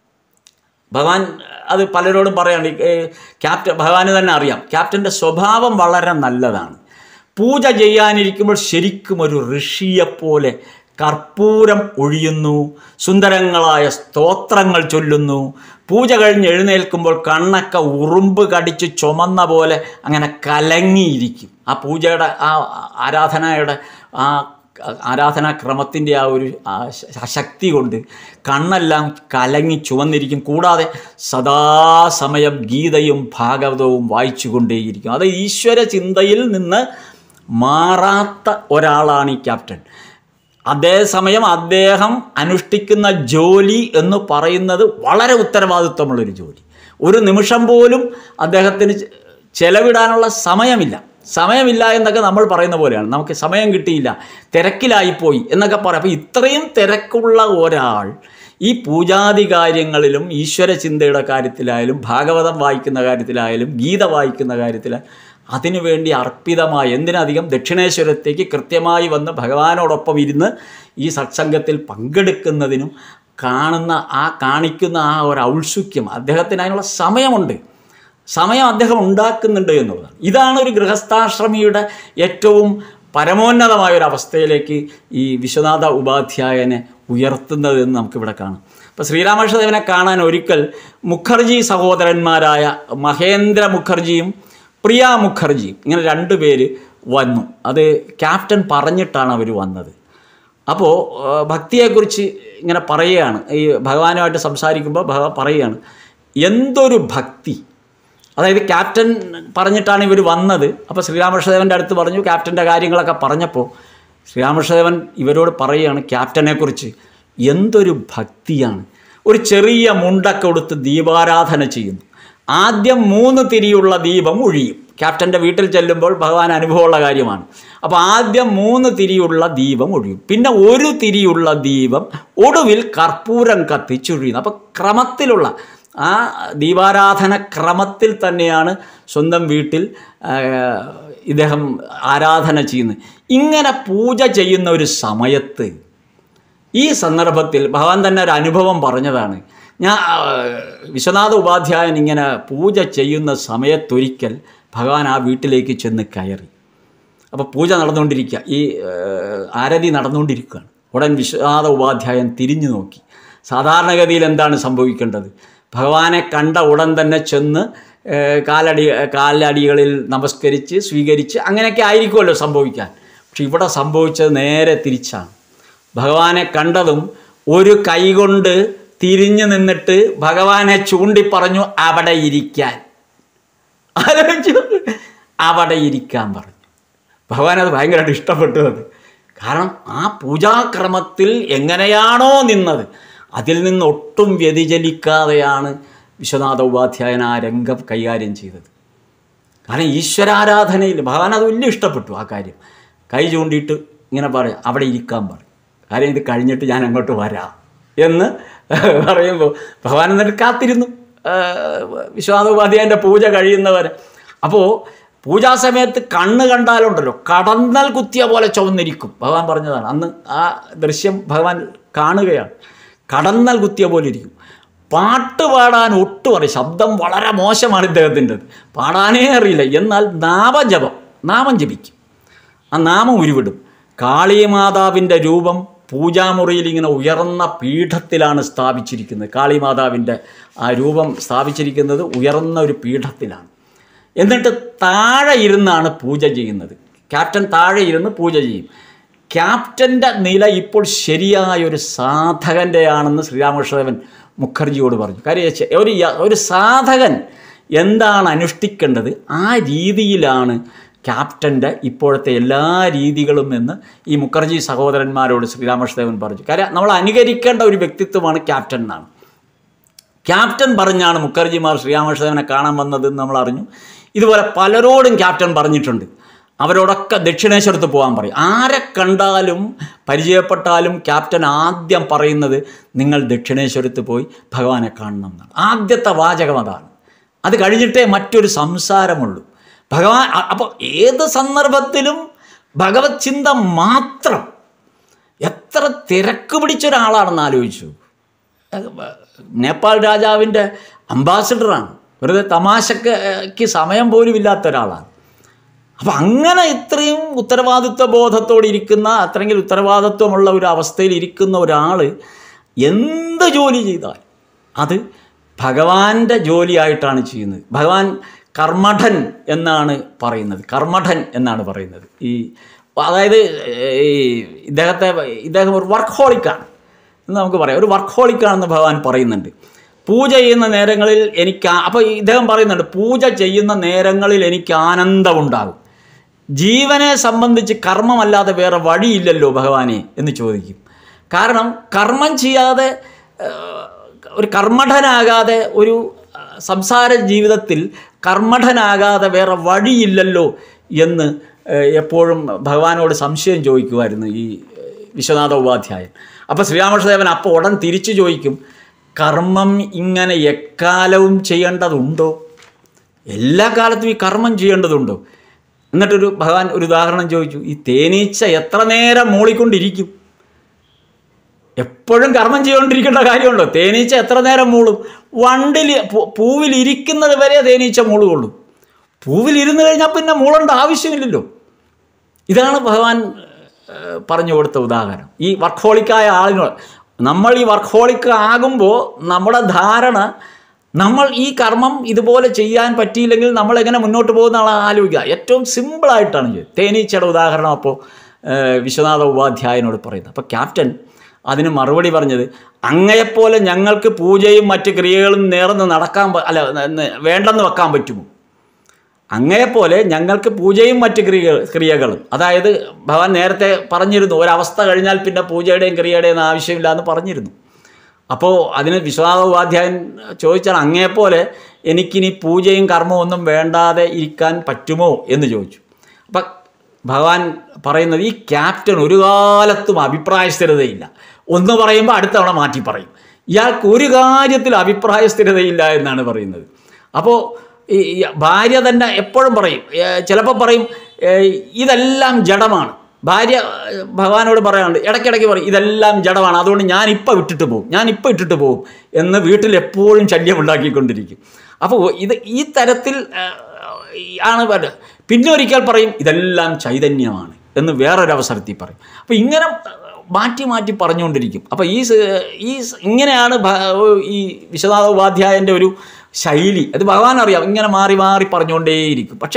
ഭഗവാൻ അത് പലരോടും പറയാണ് ഈ, ഏ, ക്യാപ്റ്റൻ ഭഗവാന് തന്നെ അറിയാം ക്യാപ്റ്റൻ്റെ സ്വഭാവം വളരെ നല്ലതാണ് പൂജ ചെയ്യാനിരിക്കുമ്പോൾ ശരിക്കും ഒരു ഋഷിയെപ്പോലെ കർപ്പൂരം ഒഴിയുന്നു സുന്ദരങ്ങളായ സ്തോത്രങ്ങൾ ചൊല്ലുന്നു പൂജ കഴിഞ്ഞ് എഴുന്നേൽക്കുമ്പോൾ കണ്ണൊക്കെ ഉറുമ്പ് കടിച്ച് ചുമന്ന പോലെ അങ്ങനെ കലങ്ങിയിരിക്കും ആ പൂജയുടെ ആ ആരാധനയുടെ ആ ആരാധനാക്രമത്തിൻ്റെ ആ ഒരു ആ ശ- ശക്തി കൊണ്ട് കണ്ണെല്ലാം കലങ്ങി ചുവന്നിരിക്കും കൂടാതെ സദാസമയം ഗീതയും ഭാഗവതവും വായിച്ചു കൊണ്ടേയിരിക്കും അത് ഈശ്വര ചിന്തയിൽ നിന്ന് മാറാത്ത ഒരാളാണ് ഈ ക്യാപ്റ്റൻ അതേസമയം അദ്ദേഹം അനുഷ്ഠിക്കുന്ന ജോലി എന്ന് പറയുന്നത് വളരെ ഉത്തരവാദിത്വമുള്ളൊരു ജോലി ഒരു നിമിഷം പോലും അദ്ദേഹത്തിന് ചെ- ചെലവിടാനുള്ള സമയമില്ല സമയമില്ല എന്നൊക്കെ നമ്മൾ പറയുന്ന പോലെയാണ് നമുക്ക് സമയം കിട്ടിയില്ല തിരക്കിലായിപ്പോയി എന്നൊക്കെ പറയാം അപ്പോൾ ഇത്രയും തിരക്കുള്ള ഒരാൾ ഈ പൂജാതി കാര്യങ്ങളിലും ഈശ്വര ചിന്തയുടെ കാര്യത്തിലായാലും ഭാഗവതം വായിക്കുന്ന കാര്യത്തിലായാലും ഗീത വായിക്കുന്ന കാര്യത്തിലായാലും അതിനുവേണ്ടി അർപ്പിതമായി എന്തിനധികം ദക്ഷിണേശ്വരത്തേക്ക് കൃത്യമായി വന്ന് ഭഗവാനോടൊപ്പം ഇരുന്ന് ഈ സത്സംഗത്തിൽ പങ്കെടുക്കുന്നതിനും കാണുന്ന ആ കാണിക്കുന്ന ആ ഒരു ഔത്സുക്യം അദ്ദേഹത്തിന് അതിനുള്ള സമയമുണ്ട് സമയം അദ്ദേഹം ഉണ്ടാക്കുന്നുണ്ട് എന്നുള്ളതാണ് ഇതാണ് ഒരു ഗൃഹസ്ഥാശ്രമിയുടെ ഏറ്റവും പരമോന്നതമായ ഒരു അവസ്ഥയിലേക്ക് ഈ വിശ്വനാഥ ഉപാധ്യായനെ ഉയർത്തുന്നത് എന്ന് നമുക്കിവിടെ കാണാം അപ്പോൾ ശ്രീരാമകൃഷ്ണദേവനെ കാണാൻ ഒരിക്കൽ മുഖർജി സഹോദരന്മാരായ മഹേന്ദ്ര മുഖർജിയും പ്രിയ മുഖർജിയും ഇങ്ങനെ രണ്ട് പേര് വന്നു അത് ക്യാപ്റ്റൻ പറഞ്ഞിട്ടാണ് അവർ വന്നത് അപ്പോൾ ഭക്തിയെക്കുറിച്ച് ഇങ്ങനെ പറയുകയാണ് ഈ ഭഗവാനുമായിട്ട് സംസാരിക്കുമ്പോൾ ഭഗവാൻ പറയുകയാണ് എന്തൊരു ഭക്തി അതായത് ക്യാപ്റ്റൻ പറഞ്ഞിട്ടാണ് ഇവർ വന്നത് അപ്പോൾ ശ്രീരാമകൃഷ്ണദേവൻ്റെ അടുത്ത് പറഞ്ഞു ക്യാപ്റ്റൻ്റെ കാര്യങ്ങളൊക്കെ പറഞ്ഞപ്പോൾ ശ്രീരാമകൃഷ്ണദേവൻ ഇവരോട് പറയുകയാണ് ക്യാപ്റ്റനെക്കുറിച്ച് എന്തൊരു ഭക്തിയാണ് ഒരു ചെറിയ മുണ്ടൊക്കെ കൊടുത്ത് ദീപാരാധന ചെയ്യുന്നു ആദ്യം മൂന്ന് തിരിയുള്ള ദീപം ഒഴിയും ക്യാപ്റ്റൻ്റെ വീട്ടിൽ ചെല്ലുമ്പോൾ ഭഗവാൻ അനുഭവമുള്ള കാര്യമാണ് അപ്പോൾ ആദ്യം മൂന്ന് തിരിയുള്ള ദീപം ഒഴിയും പിന്നെ ഒരു തിരിയുള്ള ദീപം ഒടുവിൽ കർപ്പൂരം കത്തിച്ചൊഴിയുന്നു അപ്പോൾ ക്രമത്തിലുള്ള ആ ദീപാരാധന ക്രമത്തിൽ തന്നെയാണ് സ്വന്തം വീട്ടിൽ ആ, ഇദ്ദേഹം ആരാധന ചെയ്യുന്നത് ഇങ്ങനെ പൂജ ചെയ്യുന്ന ഒരു സമയത്ത് ഈ സന്ദർഭത്തിൽ ഭഗവാൻ തന്നെ ഒരു അനുഭവം പറഞ്ഞതാണ് ഞാൻ ആ, വിശ്വനാഥ ഉപാധ്യായൻ ഇങ്ങനെ പൂജ ചെയ്യുന്ന സമയത്തൊരിക്കൽ ഭഗവാൻ ആ വീട്ടിലേക്ക് ചെന്ന് കയറി അപ്പോൾ പൂജ നടന്നുകൊണ്ടിരിക്കുക ഈ ഏഹ്, ആരതി നടന്നുകൊണ്ടിരിക്കുകയാണ് ഉടൻ വിശ്വനാഥ ഉപാധ്യായൻ തിരിഞ്ഞു നോക്കി സാധാരണഗതിയിൽ എന്താണ് സംഭവിക്കേണ്ടത് ഭഗവാനെ കണ്ട ഉടൻ തന്നെ ചെന്ന് ഏഹ്, കാലടി കാലടികളിൽ നമസ്കരിച്ച് സ്വീകരിച്ച് അങ്ങനെയൊക്കെ ആയിരിക്കുമല്ലോ സംഭവിക്കാൻ പക്ഷെ ഇവിടെ സംഭവിച്ചത് നേരെ തിരിച്ചാണ് ഭഗവാനെ കണ്ടതും ഒരു കൈകൊണ്ട് തിരിഞ്ഞു നിന്നിട്ട് ഭഗവാനെ ചൂണ്ടിപ്പറഞ്ഞു അവിടെ ഇരിക്കാൻ ആലോചിച്ചു അവിടെ ഇരിക്കാൻ പറഞ്ഞു ഭഗവാൻ അത് ഭയങ്കരമായിട്ട് ഇഷ്ടപ്പെട്ടു അത് കാരണം ആ പൂജാക്രമത്തിൽ എങ്ങനെയാണോ നിന്നത് അതിൽ നിന്ന് ഒട്ടും വ്യതിചലിക്കാതെയാണ് വിശ്വനാഥ ഉപാധ്യായൻ ആ രംഗം കൈകാര്യം ചെയ്തത് കാരണം ഈശ്വരാരാധനയിൽ ഭഗവാൻ അത് വലിയ ഇഷ്ടപ്പെട്ടു ആ കാര്യം കൈ ചൂണ്ടിയിട്ട് ഇങ്ങനെ പറയും അവിടെ ഇരിക്കാൻ പറയും കാര്യം ഇത് കഴിഞ്ഞിട്ട് ഞാൻ അങ്ങോട്ട് വരാം എന്ന് പറയുമ്പോൾ ഭഗവാൻ എന്നിട്ട് കാത്തിരുന്നു വിശ്വാസോപാധ്യായൻ്റെ പൂജ കഴിയുന്നവരെ അപ്പോൾ പൂജാസമയത്ത് കണ്ണ് കണ്ടാലുണ്ടല്ലോ കടന്നൽ കുത്തിയ പോലെ ചുവന്നിരിക്കും ഭഗവാൻ പറഞ്ഞതാണ് അന്ന് ആ ദൃശ്യം ഭഗവാൻ കാണുകയാണ് കടന്നൽ കുത്തിയ പോലെ ഇരിക്കും പാട്ട് പാടാൻ ഒട്ടും അറിയില്ല ശബ്ദം വളരെ മോശമാണ് ഇദ്ദേഹത്തിൻ്റെത് പാടാനേ അറിയില്ല എന്നാൽ നാമജപം നാമം ജപിക്കും ആ നാമം ഉരുവിടും കാളിമാതാവിൻ്റെ രൂപം പൂജാമുറിയിൽ ഇങ്ങനെ ഉയർന്ന പീഠത്തിലാണ് സ്ഥാപിച്ചിരിക്കുന്നത് കാളിമാതാവിൻ്റെ ആ രൂപം സ്ഥാപിച്ചിരിക്കുന്നത് ഉയർന്ന ഒരു പീഠത്തിലാണ് എന്നിട്ട് താഴെ ഇരുന്നാണ് പൂജ ചെയ്യുന്നത് ക്യാപ്റ്റൻ താഴെ ഇരുന്ന് പൂജ ചെയ്യും ക്യാപ്റ്റൻ്റെ നില ഇപ്പോൾ ശരിയായ ഒരു സാധകൻ്റെയാണെന്ന് ശ്രീരാമകൃഷ്ണദേവൻ മുഖർജിയോട് പറഞ്ഞു കാര്യം വെച്ചാ ഒരു യ- ഒരു സാധകൻ എന്താണ് അനുഷ്ഠിക്കേണ്ടത് ആ രീതിയിലാണ് ക്യാപ്റ്റൻ്റെ ഇപ്പോഴത്തെ എല്ലാ രീതികളും എന്ന് ഈ മുഖർജി സഹോദരന്മാരോട് ശ്രീരാമകൃഷ്ണദേവൻ പറഞ്ഞു കാര്യം നമ്മൾ അനുകരിക്കേണ്ട ഒരു വ്യക്തിത്വമാണ് ക്യാപ്റ്റൻ എന്നാണ് ക്യാപ്റ്റൻ പറഞ്ഞാണ് മുഖർജിമാർ ശ്രീരാമകൃഷ്ണദേവനെ കാണാൻ വന്നതെന്ന് നമ്മൾ അറിഞ്ഞു ഇതുപോലെ പലരോടും ക്യാപ്റ്റൻ പറഞ്ഞിട്ടുണ്ട് അവരോടൊക്കെ ദക്ഷിണേശ്വരത്ത് പോകാൻ പറയും ആരെ കണ്ടാലും പരിചയപ്പെട്ടാലും ക്യാപ്റ്റൻ ആദ്യം പറയുന്നത് നിങ്ങൾ ദക്ഷിണേശ്വരത്ത് പോയി ഭഗവാനെ കാണണം എന്നാണ് ആദ്യത്തെ വാചകം അതാണ് അത് കഴിഞ്ഞിട്ടേ മറ്റൊരു സംസാരമുള്ളൂ ഭഗവാൻ അപ്പോൾ ഏത് സന്ദർഭത്തിലും ഭഗവത് ചിന്ത മാത്രം എത്ര തിരക്ക് പിടിച്ച ഒരാളാണെന്ന് ആലോചിച്ചു നേപ്പാൾ രാജാവിൻ്റെ അംബാസിഡറാണ് വെറുതെ തമാശക്ക് സമയം പോലും ഇല്ലാത്ത ഒരാളാണ് അപ്പം അങ്ങനെ ഇത്രയും ഉത്തരവാദിത്വ ബോധത്തോടെ ഇരിക്കുന്ന അത്രയെങ്കിൽ ഉത്തരവാദിത്വമുള്ള ഒരു അവസ്ഥയിൽ ഇരിക്കുന്ന ഒരാൾ എന്ത് ജോലി ചെയ്താൽ അത് ഭഗവാന്റെ ജോലിയായിട്ടാണ് ചെയ്യുന്നത് ഭഗവാൻ കർമ്മഠൻ എന്നാണ് പറയുന്നത് കർമ്മഠൻ എന്നാണ് പറയുന്നത് ഈ അതായത് ഈ ഇദ്ദേഹത്തെ ഇദ്ദേഹം ഒരു വർക്ക് ഹോളിക്കാണ് എന്ന് നമുക്ക് പറയാം ഒരു വർക്ക് ഹോളിക്കാണെന്ന് ഭഗവാൻ പറയുന്നുണ്ട് പൂജ ചെയ്യുന്ന നേരങ്ങളിൽ എനിക്ക് ആ- അപ്പോൾ ഇദ്ദേഹം പറയുന്നുണ്ട് പൂജ ചെയ്യുന്ന നേരങ്ങളിൽ എനിക്ക് ആനന്ദമുണ്ടാകും ജീവനെ സംബന്ധിച്ച് കർമ്മമല്ലാതെ വേറെ വഴിയില്ലല്ലോ ഭഗവാനെ എന്ന് ചോദിക്കും കാരണം കർമ്മം ചെയ്യാതെ ഏഹ്, ഒരു കർമ്മഠനാകാതെ ഒരു ഏഹ്, സംസാര ജീവിതത്തിൽ കർമ്മഠനാകാതെ വേറെ വഴിയില്ലല്ലോ എന്ന് ഏഹ്, എപ്പോഴും ഭഗവാനോട് സംശയം ചോദിക്കുമായിരുന്നു ഈ ഏഹ്, വിശ്വനാഥ ഉപാധ്യായൻ അപ്പോൾ ശ്രീരാമകൃഷ്ണദേവൻ അപ്പോൾ ഉടൻ തിരിച്ചു ചോദിക്കും കർമ്മം ഇങ്ങനെ എക്കാലവും ചെയ്യേണ്ടതുണ്ടോ എല്ലാ കാലത്തും ഈ കർമ്മം ചെയ്യേണ്ടതുണ്ടോ എന്നിട്ടൊരു ഭഗവാൻ ഒരു ഉദാഹരണം ചോദിച്ചു ഈ തേനീച്ച എത്ര നേരം മൂളിക്കൊണ്ടിരിക്കും എപ്പോഴും കർമ്മം ചെയ്തുകൊണ്ടിരിക്കേണ്ട കാര്യമുണ്ടോ തേനീച്ച എത്ര നേരം മൂളും വണ്ടിൽ പൂ- പൂവിലിരിക്കുന്നത് വരെ തേനീച്ച മൂളുകയുള്ളൂ പൂവിലിരുന്ന് കഴിഞ്ഞാൽ പിന്നെ മൂളേണ്ട ആവശ്യമില്ലല്ലോ ഇതാണ് ഭഗവാൻ ഏഹ്, പറഞ്ഞു കൊടുത്ത ഉദാഹരണം ഈ വർക്കഹോളിക്കായ ആളിനോട് നമ്മൾ ഈ വർക്കഹോളിക്ക് ആകുമ്പോൾ നമ്മുടെ ധാരണ നമ്മൾ ഈ കർമ്മം ഇതുപോലെ ചെയ്യാൻ പറ്റിയില്ലെങ്കിൽ നമ്മൾ എങ്ങനെ മുന്നോട്ട് പോകുന്നതാണ് ആലോചിക്കുക ഏറ്റവും സിമ്പിളായിട്ടാണ് ചെയ്തത് തേനീച്ചയുടെ ഉദാഹരണം അപ്പോൾ ഏഹ്, വിശ്വനാഥ ഉപാധ്യായനോട് പറയുന്നത് അപ്പോൾ ക്യാപ്റ്റൻ അതിന് മറുപടി പറഞ്ഞത് അങ്ങയെപ്പോലെ ഞങ്ങൾക്ക് പൂജയും മറ്റ് ക്രിയകളും നേർന്ന് നടക്കാൻ പ- അല്ല ന- വേണ്ടെന്ന് വെക്കാൻ പറ്റുമോ അങ്ങയെപ്പോലെ ഞങ്ങൾക്ക് പൂജയും മറ്റ് ക്രിയ ക്രിയകളും അതായത് ഭഗവാൻ നേരത്തെ പറഞ്ഞിരുന്നു ഒരവസ്ഥ കഴിഞ്ഞാൽ പിന്നെ പൂജയുടെയും ക്രിയയുടെയും ആവശ്യമില്ല എന്ന് പറഞ്ഞിരുന്നു അപ്പോൾ അതിന് വിശ്വാസ ഉപാധ്യായൻ ചോദിച്ചാൽ അങ്ങയെപ്പോലെ എനിക്കിനി പൂജയും കർമ്മവും ഒന്നും വേണ്ടാതെ ഇരിക്കാൻ പറ്റുമോ എന്ന് ചോദിച്ചു അപ്പം ഭഗവാൻ പറയുന്നത് ഈ ക്യാപ്റ്റൻ ഒരു കാലത്തും അഭിപ്രായ സ്ഥിരതയില്ല ഒന്ന് പറയുമ്പോൾ അടുത്ത തവണ മാറ്റി പറയും ഇയാൾക്ക് ഒരു കാര്യത്തിൽ അഭിപ്രായ സ്ഥിരതയില്ല എന്നാണ് പറയുന്നത് അപ്പോൾ ഈ ഈ ഭാര്യ തന്നെ എപ്പോഴും പറയും ചിലപ്പോൾ പറയും ഏ, ഇതെല്ലാം ജഡമാണ് ഭാര്യ ഏ, ഭഗവാനോട് പറയാറുണ്ട് ഇടയ്ക്കിടയ്ക്ക് പറയും ഇതെല്ലാം ജഡമാണ് അതുകൊണ്ട് ഞാൻ ഇപ്പം വിട്ടിട്ട് പോകും ഞാൻ ഇപ്പം ഇട്ടിട്ട് പോകും എന്ന് വീട്ടിൽ എപ്പോഴും ശല്യം ഉണ്ടാക്കിക്കൊണ്ടിരിക്കും അപ്പോൾ ഇത് ഈ തരത്തിൽ ഏ, ഈ ആണ് പറയുക പിന്നെ ഒരിക്കൽ പറയും ഇതെല്ലാം ചൈതന്യമാണ് എന്ന് വേറൊരവസരത്തിൽ പറയും അപ്പോൾ ഇങ്ങനെ മാറ്റി മാറ്റി പറഞ്ഞുകൊണ്ടിരിക്കും അപ്പോൾ ഈ സ്- ഈ സ് ഇങ്ങനെയാണ് ഭ- ഈ വിശ്വനാഥ ഉപാധ്യായൻ്റെ ഒരു ശൈലി അത് ഭഗവാൻ അറിയാം ഇങ്ങനെ മാറി മാറി പറഞ്ഞുകൊണ്ടേയിരിക്കും പക്ഷെ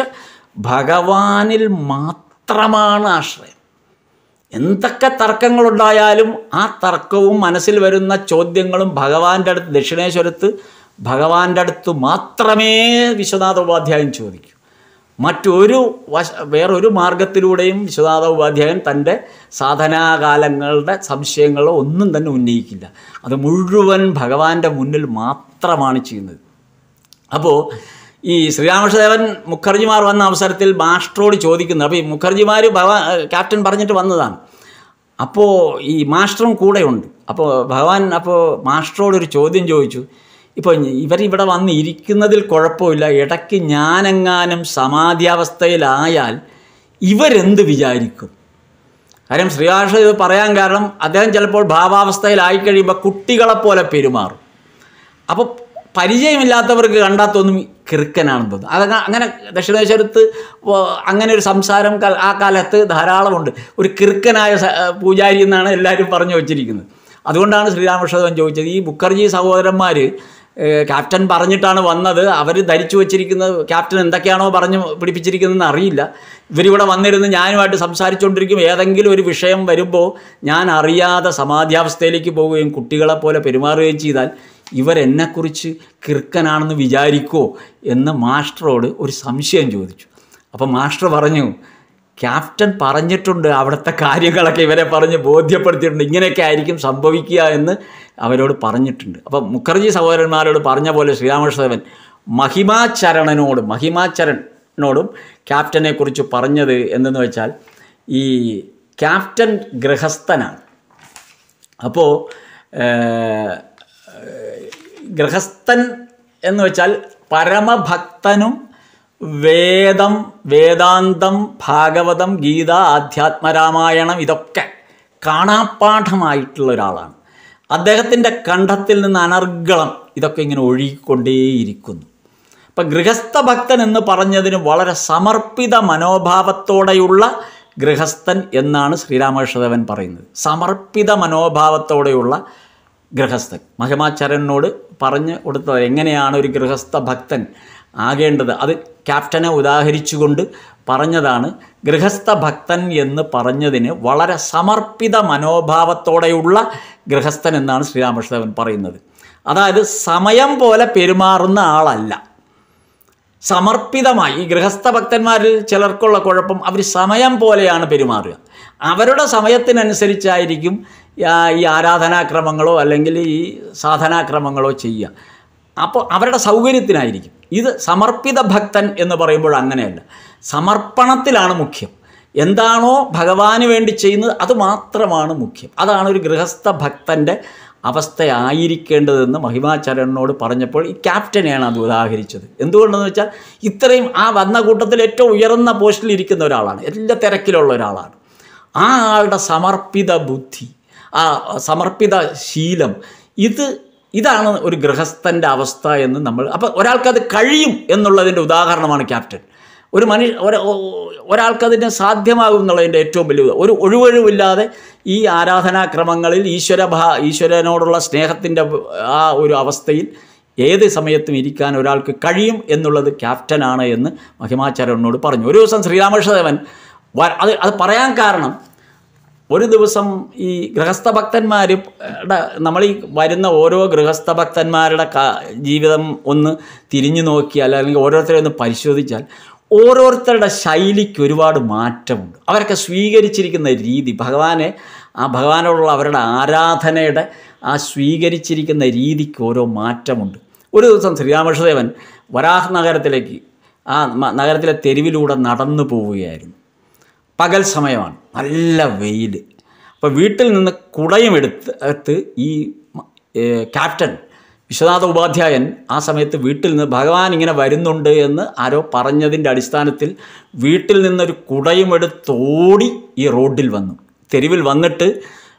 ഭഗവാനിൽ മാത്രമാണ് ആശ്രയം എന്തൊക്കെ തർക്കങ്ങളുണ്ടായാലും ആ തർക്കവും മനസ്സിൽ വരുന്ന ചോദ്യങ്ങളും ഭഗവാന്റെ അടുത്ത് ദക്ഷിണേശ്വരത്ത് ഭഗവാന്റെ അടുത്ത് മാത്രമേ വിശ്വനാഥ ഉപാധ്യായൻ ചോദിക്കൂ മറ്റൊരു വശ വേറൊരു മാർഗത്തിലൂടെയും വിശ്വനാഥ ഉപാധ്യായൻ തൻ്റെ സാധനാകാലങ്ങളുടെ സംശയങ്ങളോ ഒന്നും തന്നെ ഉന്നയിക്കില്ല അത് മുഴുവൻ ഭഗവാന്റെ മുന്നിൽ മാത്രമാണ് ചെയ്യുന്നത് അപ്പോൾ ഈ ശ്രീരാമകൃഷ്ണദേവൻ മുഖർജിമാർ വന്ന അവസരത്തിൽ മാസ്റ്ററോട് ചോദിക്കുന്നത് അപ്പോൾ ഈ മുഖർജിമാർ ഭഗവാൻ ക്യാപ്റ്റൻ പറഞ്ഞിട്ട് വന്നതാണ് അപ്പോൾ ഈ മാസ്റ്ററും കൂടെയുണ്ട് അപ്പോൾ ഭഗവാൻ അപ്പോൾ മാസ്റ്ററോട് ഒരു ചോദ്യം ചോദിച്ചു ഇപ്പോൾ ഇവരിവിടെ വന്ന് ഇരിക്കുന്നതിൽ കുഴപ്പമില്ല ഇടയ്ക്ക് ഞാനെങ്ങാനും സമാധിയാവസ്ഥയിലായാൽ ഇവരെന്ത് വിചാരിക്കും കാര്യം ശ്രീകാഷ ഇത് പറയാൻ കാരണം അദ്ദേഹം ചിലപ്പോൾ ഭാവാവസ്ഥയിലായി കഴിയുമ്പോൾ കുട്ടികളെപ്പോലെ പെരുമാറും അപ്പോൾ പരിചയമില്ലാത്തവർക്ക് കണ്ടാൽ തോന്നും കിറുക്കനാണെന്ന് തോന്നും അത് അങ്ങനെ ദക്ഷിണേശ്വരത്ത് വ- അങ്ങനെ ഒരു സംസാരം കാ- ആ കാലത്ത് ധാരാളമുണ്ട് ഒരു കിറുക്കനായ സ- പൂജാരി എന്നാണ് എല്ലാവരും പറഞ്ഞു വച്ചിരിക്കുന്നത് അതുകൊണ്ടാണ് ശ്രീരാമകൃഷ്ണദേവൻ ചോദിച്ചത് ഈ മുഖർജി സഹോദരന്മാർ ക്യാപ്റ്റൻ പറഞ്ഞിട്ടാണ് വന്നത് അവർ ധരിച്ചു വച്ചിരിക്കുന്നത് ക്യാപ്റ്റൻ എന്തൊക്കെയാണോ പറഞ്ഞു പിടിപ്പിച്ചിരിക്കുന്നതെന്ന് അറിയില്ല ഇവരിവിടെ വന്നിരുന്ന് ഞാനുമായിട്ട് സംസാരിച്ചുകൊണ്ടിരിക്കും ഏതെങ്കിലും ഒരു വിഷയം വരുമ്പോൾ ഞാൻ അറിയാതെ സമാധിയാവസ്ഥയിലേക്ക് പോവുകയും കുട്ടികളെ പോലെ പെരുമാറുകയും ചെയ്താൽ ഇവരെന്നെക്കുറിച്ച് കിറുക്കനാണെന്ന് വിചാരിക്കോ എന്ന് മാസ്റ്ററോട് ഒരു സംശയം ചോദിച്ചു അപ്പോൾ മാസ്റ്റർ പറഞ്ഞു ക്യാപ്റ്റൻ പറഞ്ഞിട്ടുണ്ട് അവിടുത്തെ കാര്യങ്ങളൊക്കെ ഇവരെ പറഞ്ഞ് ബോധ്യപ്പെടുത്തിയിട്ടുണ്ട് ഇങ്ങനെയൊക്കെ ആയിരിക്കും സംഭവിക്കുക എന്ന് അവരോട് പറഞ്ഞിട്ടുണ്ട് അപ്പം മുഖർജി സഹോദരന്മാരോട് പറഞ്ഞ പോലെ ശ്രീരാമകൃഷ്ണദേവൻ മഹിമാചരണനോടും മഹിമാചരനോടും ക്യാപ്റ്റനെ കുറിച്ച് പറഞ്ഞത് എന്തെന്ന് വെച്ചാൽ ഈ ക്യാപ്റ്റൻ ഗൃഹസ്ഥനാണ് അപ്പോൾ ഗൃഹസ്ഥൻ എന്ന് വെച്ചാൽ പരമഭക്തനും വേദം വേദാന്തം ഭാഗവതം ഗീത ആധ്യാത്മരാമായണം ഇതൊക്കെ കാണാപ്പാഠമായിട്ടുള്ള ഒരാളാണ് അദ്ദേഹത്തിൻ്റെ കണ്ഠത്തിൽ നിന്ന് അനർഗളം ഇതൊക്കെ ഇങ്ങനെ ഒഴുകിക്കൊണ്ടേയിരിക്കുന്നു അപ്പം ഗൃഹസ്ഥ ഭക്തൻ എന്ന് പറഞ്ഞതിന് വളരെ സമർപ്പിത മനോഭാവത്തോടെയുള്ള ഗൃഹസ്ഥൻ എന്നാണ് ശ്രീരാമകൃഷ്ണദേവൻ പറയുന്നത് സമർപ്പിത മനോഭാവത്തോടെയുള്ള ഗൃഹസ്ഥൻ മഹിമാചരനോട് പറഞ്ഞു കൊടുത്തത് എങ്ങനെയാണ് ഒരു ഗൃഹസ്ഥ ഭക്തൻ ആകേണ്ടത് അത് ക്യാപ്റ്റനെ ഉദാഹരിച്ചുകൊണ്ട് പറഞ്ഞതാണ് ഗൃഹസ്ഥ ഭക്തൻ എന്ന് പറഞ്ഞതിന് വളരെ സമർപ്പിത മനോഭാവത്തോടെയുള്ള ഗൃഹസ്ഥൻ എന്നാണ് ശ്രീരാമകൃഷ്ണദേവൻ പറയുന്നത് അതായത് സമയം പോലെ പെരുമാറുന്ന ആളല്ല സമർപ്പിതമായി ഈ ഗൃഹസ്ഥ ഭക്തന്മാരിൽ ചിലർക്കുള്ള കുഴപ്പം അവർ സമയം പോലെയാണ് പെരുമാറുക അവരുടെ സമയത്തിനനുസരിച്ചായിരിക്കും ആ- ഈ ആരാധനാക്രമങ്ങളോ അല്ലെങ്കിൽ ഈ സാധനാക്രമങ്ങളോ ചെയ്യുക അപ്പോൾ അവരുടെ സൗകര്യത്തിനായിരിക്കും ഇത് സമർപ്പിത ഭക്തൻ എന്ന് പറയുമ്പോൾ അങ്ങനെയല്ല സമർപ്പണത്തിലാണ് മുഖ്യം എന്താണോ ഭഗവാന് വേണ്ടി ചെയ്യുന്നത് അത് മാത്രമാണ് മുഖ്യം അതാണ് ഒരു ഗൃഹസ്ഥ ഭക്തൻ്റെ അവസ്ഥയായിരിക്കേണ്ടതെന്ന് മഹിമാചരണനോട് പറഞ്ഞപ്പോൾ ഈ ക്യാപ്റ്റനെയാണ് അത് ഉദാഹരിച്ചത് എന്തുകൊണ്ടെന്ന് വെച്ചാൽ ഇത്രയും ആ വന്ന കൂട്ടത്തിൽ ഏറ്റവും ഉയർന്ന പോസ്റ്റിൽ ഇരിക്കുന്ന ഒരാളാണ് എല്ലാ തിരക്കിലുള്ള ഒരാളാണ് ആ ആളുടെ സമർപ്പിത ബുദ്ധി ആ സമർപ്പിത ശീലം ഇത് ഇതാണ് ഒരു ഗൃഹസ്ഥൻ്റെ അവസ്ഥ എന്ന് നമ്മൾ അപ്പോൾ ഒരാൾക്കത് കഴിയും എന്നുള്ളതിൻ്റെ ഉദാഹരണമാണ് ക്യാപ്റ്റൻ ഒരു മനുഷ്യ ഒരു ഒരാൾക്കതിന് സാധ്യമാകും എന്നുള്ളതിൻ്റെ ഏറ്റവും വലിയ ഉദാ- ഒരു ഒഴിവൊഴിവില്ലാതെ ഈ ആരാധനാക്രമങ്ങളിൽ ഈശ്വര ഭാ ഈശ്വരനോടുള്ള സ്നേഹത്തിൻ്റെ ആ ഒരു അവസ്ഥയിൽ ഏത് സമയത്തും ഇരിക്കാൻ ഒരാൾക്ക് കഴിയും എന്നുള്ളത് ക്യാപ്റ്റനാണ് എന്ന് മഹിമാചാര്യനോട് പറഞ്ഞു ഒരു ദിവസം ശ്രീരാമകൃഷ്ണദേവൻ വ- അത് അത് പറയാൻ കാരണം ഒരു ദിവസം ഈ ഗൃഹസ്ഥ ഭക്തന്മാരുടെ നമ്മൾ ഈ വരുന്ന ഓരോ ഗൃഹസ്ഥ ഭക്തന്മാരുടെ ക- ജീവിതം ഒന്ന് തിരിഞ്ഞു നോക്കിയാൽ അല്ലെങ്കിൽ ഓരോരുത്തരെ ഒന്ന് പരിശോധിച്ചാൽ ഓരോരുത്തരുടെ ശൈലിക്ക് ഒരുപാട് മാറ്റമുണ്ട് അവരൊക്കെ സ്വീകരിച്ചിരിക്കുന്ന രീതി ഭഗവാനെ ആ ഭഗവാനോടുള്ള അവരുടെ ആരാധനയുടെ ആ സ്വീകരിച്ചിരിക്കുന്ന രീതിക്ക് ഓരോ മാറ്റമുണ്ട് ഒരു ദിവസം ശ്രീരാമകൃഷ്ണദേവൻ വരാഹ് നഗരത്തിലേക്ക് ആ മ- നഗരത്തിലെ തെരുവിലൂടെ നടന്നു പോവുകയായിരുന്നു പകൽ സമയമാണ് നല്ല വെയിൽ അപ്പോൾ വീട്ടിൽ നിന്ന് കുടയും എടുത്ത് എടുത്ത് ഈ മ- ഏ, ക്യാപ്റ്റൻ വിശ്വനാഥ ഉപാധ്യായൻ ആ സമയത്ത് വീട്ടിൽ നിന്ന് ഭഗവാൻ ഇങ്ങനെ വരുന്നുണ്ട് എന്ന് ആരോ പറഞ്ഞതിൻ്റെ അടിസ്ഥാനത്തിൽ വീട്ടിൽ നിന്നൊരു കുടയും എടുത്തോടി ഈ റോഡിൽ വന്നു തെരുവിൽ വന്നിട്ട്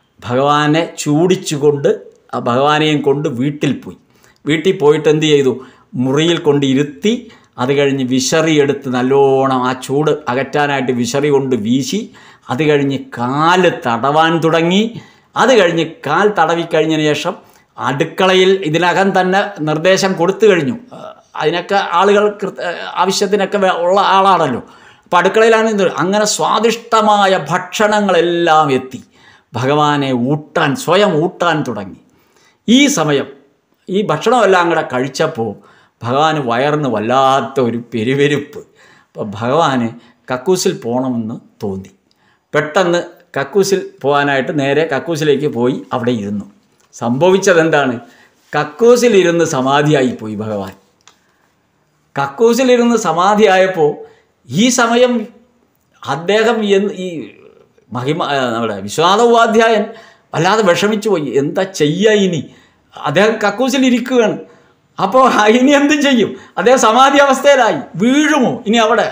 ഭഗവാനെ ചൂടിച്ചുകൊണ്ട് ആ ഭഗവാനെയും കൊണ്ട് വീട്ടിൽ പോയി വീട്ടിൽ പോയിട്ട് എന്ത് ചെയ്തു മുറിയിൽ കൊണ്ട് ഇരുത്തി അത് കഴിഞ്ഞ് വിശറി എടുത്ത് നല്ലോണം ആ ചൂട് അകറ്റാനായിട്ട് വിശറി കൊണ്ട് വീശി അത് കഴിഞ്ഞ് കാല് തടവാൻ തുടങ്ങി അത് കഴിഞ്ഞ് കാൽ തടവിക്കഴിഞ്ഞതിന് ശേഷം അടുക്കളയിൽ ഇതിനകം തന്നെ നിർദ്ദേശം കൊടുത്തു കഴിഞ്ഞു ആ, അതിനൊക്കെ ആളുകൾ കൃത്യ ആവശ്യത്തിനൊക്കെ വേ- ഉള്ള ആളാണല്ലോ അപ്പോൾ അടുക്കളയിലാണ് ഇത് അങ്ങനെ സ്വാദിഷ്ടമായ ഭക്ഷണങ്ങളെല്ലാം എത്തി ഭഗവാനെ ഊട്ടാൻ സ്വയം ഊട്ടാൻ തുടങ്ങി ഈ സമയം ഈ ഭക്ഷണമെല്ലാം കൂടെ കഴിച്ചപ്പോൾ ഭഗവാന് വയറിന് വല്ലാത്ത ഒരു പെരുവെരുപ്പ് അപ്പോൾ ഭഗവാന് കക്കൂസിൽ പോകണമെന്ന് തോന്നി പെട്ടെന്ന് കക്കൂസിൽ പോകാനായിട്ട് നേരെ കക്കൂസിലേക്ക് പോയി അവിടെ ഇരുന്നു സംഭവിച്ചത് എന്താണ് കക്കൂസിലിരുന്ന് സമാധിയായി പോയി ഭഗവാൻ കക്കൂസിലിരുന്ന് സമാധിയായപ്പോൾ ഈ സമയം അദ്ദേഹം എന്ന് ഈ മഹിമ ആ, നമ്മുടെ വിശ്വനാഥ ഉപാധ്യായൻ വല്ലാതെ വിഷമിച്ചു പോയി എന്താ ചെയ്യുക ഇനി അദ്ദേഹം കക്കൂസിലിരിക്കുകയാണ് അപ്പോൾ ഇനി എന്ത് ചെയ്യും അദ്ദേഹം സമാധി അവസ്ഥയിലായി വീഴുമോ ഇനി അവിടെ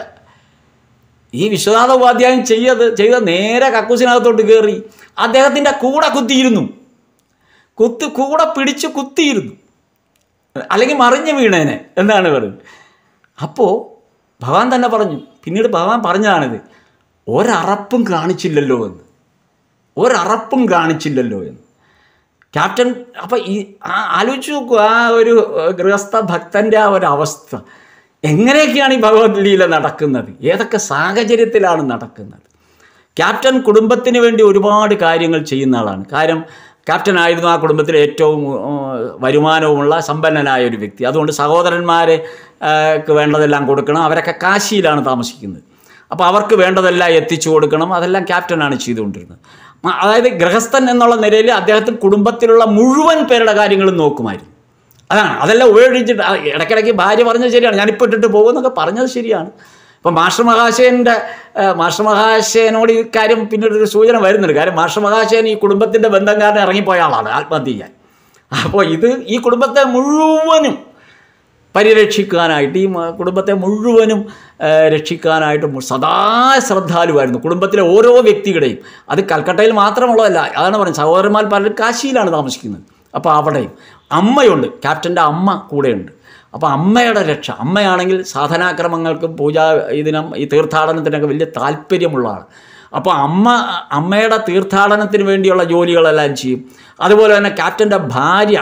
ഈ വിശ്വനാഥ ഉപാധ്യായൻ ചെയ്ത് ചെയ്ത നേരെ കക്കൂസിനകത്തോട്ട് കയറി അദ്ദേഹത്തിൻ്റെ കൂടെ കുത്തിയിരുന്നു കുത്തി കൂടെ പിടിച്ച് കുത്തിയിരുന്നു അല്ലെങ്കിൽ മറിഞ്ഞു വീണേനെ എന്നാണ് പറയുന്നത് അപ്പോൾ ഭഗവാൻ തന്നെ പറഞ്ഞു പിന്നീട് ഭഗവാൻ പറഞ്ഞതാണിത് ഒരറപ്പും കാണിച്ചില്ലല്ലോ എന്ന് ഒരറപ്പും കാണിച്ചില്ലല്ലോ എന്ന് ക്യാപ്റ്റൻ അപ്പം ഈ ആ- ആലോചിച്ച് നോക്കൂ ആ ഒരു ഏഹ്, ഗൃഹസ്ഥ ഭക്തൻ്റെ ആ ഒരു അവസ്ഥ എങ്ങനെയൊക്കെയാണ് ഈ ഭഗവത് ലീല നടക്കുന്നത് ഏതൊക്കെ സാഹചര്യത്തിലാണ് നടക്കുന്നത് ക്യാപ്റ്റൻ കുടുംബത്തിന് വേണ്ടി ഒരുപാട് കാര്യങ്ങൾ ചെയ്യുന്ന ആളാണ് കാര്യം ക്യാപ്റ്റൻ ആയിരുന്നു ആ കുടുംബത്തിലെ ഏറ്റവും ഏഹ്, വരുമാനവുമുള്ള സമ്പന്നനായ ഒരു വ്യക്തി അതുകൊണ്ട് സഹോദരന്മാരെ ഏഹ്, ക്ക് വേണ്ടതെല്ലാം കൊടുക്കണം അവരൊക്കെ കാശിയിലാണ് താമസിക്കുന്നത് അപ്പോൾ അവർക്ക് വേണ്ടതെല്ലാം എത്തിച്ചു കൊടുക്കണം അതെല്ലാം ക്യാപ്റ്റനാണ് ചെയ്തുകൊണ്ടിരുന്നത് മ- അതായത് ഗൃഹസ്ഥൻ എന്നുള്ള നിലയിൽ അദ്ദേഹത്തിന് കുടുംബത്തിലുള്ള മുഴുവൻ പേരുടെ കാര്യങ്ങളും നോക്കുമായിരുന്നു അതാണ് അതെല്ലാം ഉപയോഗിച്ചിട്ട് ആ, ഇടയ്ക്കിടയ്ക്ക് ഭാര്യ പറഞ്ഞത് ശരിയാണ് ഞാനിപ്പോൾ ഇട്ടിട്ട് പോകുമെന്നൊക്കെ പറഞ്ഞത് ശരിയാണ് ഇപ്പം മാസ്റ്റർ മഹാശയൻ്റെ മാസ്റ്റർ മഹാശയനോട് ഈ കാര്യം പിന്നീട് ഒരു സൂചന വരുന്നുണ്ട് കാര്യം മാസ്റ്റർ മഹാശയൻ ഈ കുടുംബത്തിൻ്റെ ബന്ധം കാരണം ഇറങ്ങിപ്പോയ ആളാണ് ആത്മഹത്യ ചെയ്യാൻ അപ്പോൾ ഇത് ഈ കുടുംബത്തെ മുഴുവനും പരിരക്ഷിക്കാനായിട്ട് ഈ മ- കുടുംബത്തെ മുഴുവനും ആ, രക്ഷിക്കാനായിട്ട് മു- സദാ ശ്രദ്ധാലുവായിരുന്നു കുടുംബത്തിലെ ഓരോ വ്യക്തിയുടെയും അത് കൽക്കട്ടയിൽ മാത്രമുള്ളതല്ല അതാണ് പറയുന്നത് സഹോദരന്മാർ പലരും കാശിയിലാണ് താമസിക്കുന്നത് അപ്പോൾ അവിടെയും അമ്മയുണ്ട് ക്യാപ്റ്റൻ്റെ അമ്മ കൂടെയുണ്ട് അപ്പോൾ അമ്മയുടെ രക്ഷ അമ്മയാണെങ്കിൽ സാധനാക്രമങ്ങൾക്കും പൂജാ ഇതിനും ഈ തീർത്ഥാടനത്തിനൊക്കെ വലിയ താല്പര്യമുള്ളതാണ് അപ്പോൾ അമ്മ അമ്മയുടെ തീർത്ഥാടനത്തിന് വേണ്ടിയുള്ള ജോലികളെല്ലാം ചെയ്യും അതുപോലെ തന്നെ ക്യാപ്റ്റൻ്റെ ഭാര്യ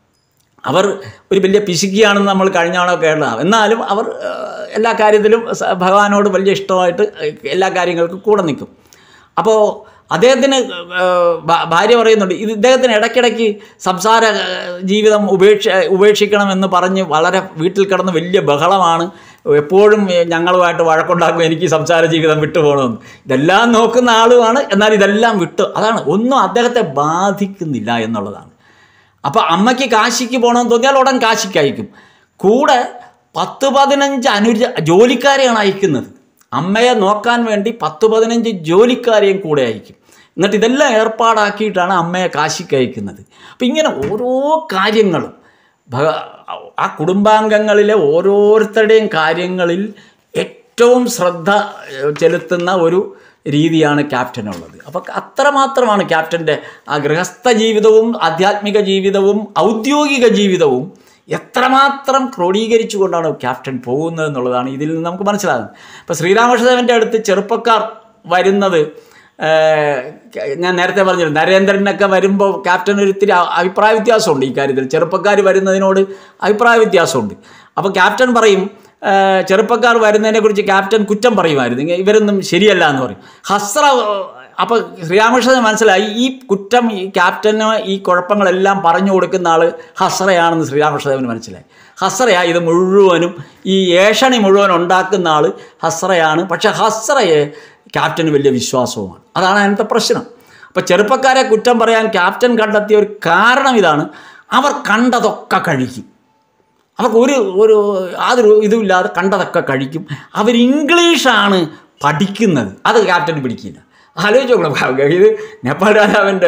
അവർ ഒരു വലിയ പിശുക്കിയാണെന്ന് നമ്മൾ കഴിഞ്ഞ തവണ കേട്ടതാണ് എന്നാലും അവർ ഏഹ്, എല്ലാ കാര്യത്തിലും സ- ഭഗവാനോട് വലിയ ഇഷ്ടമായിട്ട് എല്ലാ കാര്യങ്ങൾക്കും കൂടെ നിൽക്കും അപ്പോൾ അദ്ദേഹത്തിന് ഏഹ്, ഭ- ഭാര്യ പറയുന്നുണ്ട് ഇത് ഇദ്ദേഹത്തിന് ഇടയ്ക്കിടയ്ക്ക് സംസാര ഏഹ്, ജീവിതം ഉപേക്ഷ ഉപേക്ഷിക്കണമെന്ന് പറഞ്ഞ് വളരെ വീട്ടിൽ കിടന്ന് വലിയ ബഹളമാണ് എപ്പോഴും ഏഹ്, ഞങ്ങളുമായിട്ട് വഴക്കുണ്ടാക്കും എനിക്ക് ഈ സംസാര ജീവിതം വിട്ടുപോകണമെന്ന് ഇതെല്ലാം നോക്കുന്ന ആളുമാണ് എന്നാൽ ഇതെല്ലാം വിട്ട് അതാണ് ഒന്നും അദ്ദേഹത്തെ ബാധിക്കുന്നില്ല എന്നുള്ളതാണ് അപ്പോൾ അമ്മയ്ക്ക് കാശിക്ക് പോകണമെന്ന് തോന്നിയാൽ ഉടൻ കാശിക്ക് അയക്കും കൂടെ പത്ത് പതിനഞ്ച് അനുജ ജോലിക്കാരെയാണ് അയക്കുന്നത് അമ്മയെ നോക്കാൻ വേണ്ടി പത്ത് പതിനഞ്ച് ജോലിക്കാരെയും കൂടെ അയക്കും എന്നിട്ട് ഇതെല്ലാം ഏർപ്പാടാക്കിയിട്ടാണ് അമ്മയെ കാശിക്ക് അയക്കുന്നത് അപ്പം ഇങ്ങനെ ഓരോ കാര്യങ്ങളും ഭഗ ആ കുടുംബാംഗങ്ങളിലെ ഓരോരുത്തരുടെയും കാര്യങ്ങളിൽ ഏറ്റവും ശ്രദ്ധ ഏഹ്, ചെലുത്തുന്ന ഒരു രീതിയാണ് ക്യാപ്റ്റനുള്ളത് അപ്പോൾ അത്രമാത്രമാണ് ക്യാപ്റ്റൻ്റെ ആ ഗൃഹസ്ഥ ജീവിതവും ആധ്യാത്മിക ജീവിതവും ഔദ്യോഗിക ജീവിതവും എത്രമാത്രം ക്രോഡീകരിച്ചുകൊണ്ടാണ് ക്യാപ്റ്റൻ പോകുന്നത് എന്നുള്ളതാണ് ഇതിൽ നിന്ന് നമുക്ക് മനസ്സിലാകുന്നത് ഇപ്പോൾ ശ്രീരാമകൃഷ്ണദേവൻ്റെ അടുത്ത് ചെറുപ്പക്കാർ വരുന്നത് ഏഹ്, ഞാൻ നേരത്തെ പറഞ്ഞിരുന്നു നരേന്ദ്രനൊക്കെ വരുമ്പോൾ ക്യാപ്റ്റൻ ഒരു ഇത്തിരി അ- അഭിപ്രായ വ്യത്യാസമുണ്ട് ഈ കാര്യത്തിൽ ചെറുപ്പക്കാർ വരുന്നതിനോട് അഭിപ്രായ വ്യത്യാസമുണ്ട് അപ്പോൾ ക്യാപ്റ്റൻ പറയും ഏഹ്, ചെറുപ്പക്കാർ വരുന്നതിനെക്കുറിച്ച് ക്യാപ്റ്റൻ കുറ്റം പറയുമായിരുന്നു ഇങ്ങ- ഇവരൊന്നും ശരിയല്ല എന്ന് പറയും ഹസ്ര അപ്പോൾ ശ്രീരാമകൃഷ്ണന് മനസ്സിലായി ഈ കുറ്റം ഈ ക്യാപ്റ്റന് ഈ കുഴപ്പങ്ങളെല്ലാം പറഞ്ഞു കൊടുക്കുന്ന ആൾ ഹസ്രയാണെന്ന് ശ്രീരാമകൃഷ്ണദേവന് മനസ്സിലായി ഹസ്രയാ ഇത് മുഴുവനും ഈ ഏഷണി മുഴുവൻ ഉണ്ടാക്കുന്ന ആൾ ഹസ്രയാണ് പക്ഷെ ഹസ്രയെ ക്യാപ്റ്റന് വലിയ വിശ്വാസവുമാണ് അതാണ് അതിനകത്തെ പ്രശ്നം അപ്പോൾ ചെറുപ്പക്കാരെ കുറ്റം പറയാൻ ക്യാപ്റ്റൻ കണ്ടെത്തിയ ഒരു കാരണം ഇതാണ് അവർ കണ്ടതൊക്കെ കഴിക്കും അവർക്ക് ഒരു ഒരു യാതൊരു ഇതുമില്ലാതെ കണ്ടതൊക്കെ കഴിക്കും അവർ ഇംഗ്ലീഷാണ് പഠിക്കുന്നത് അത് ക്യാപ്റ്റന് പിടിക്കില്ല ആലോചിച്ച് നോക്കണം ഇത് നേപ്പാൾ രാജാവിൻ്റെ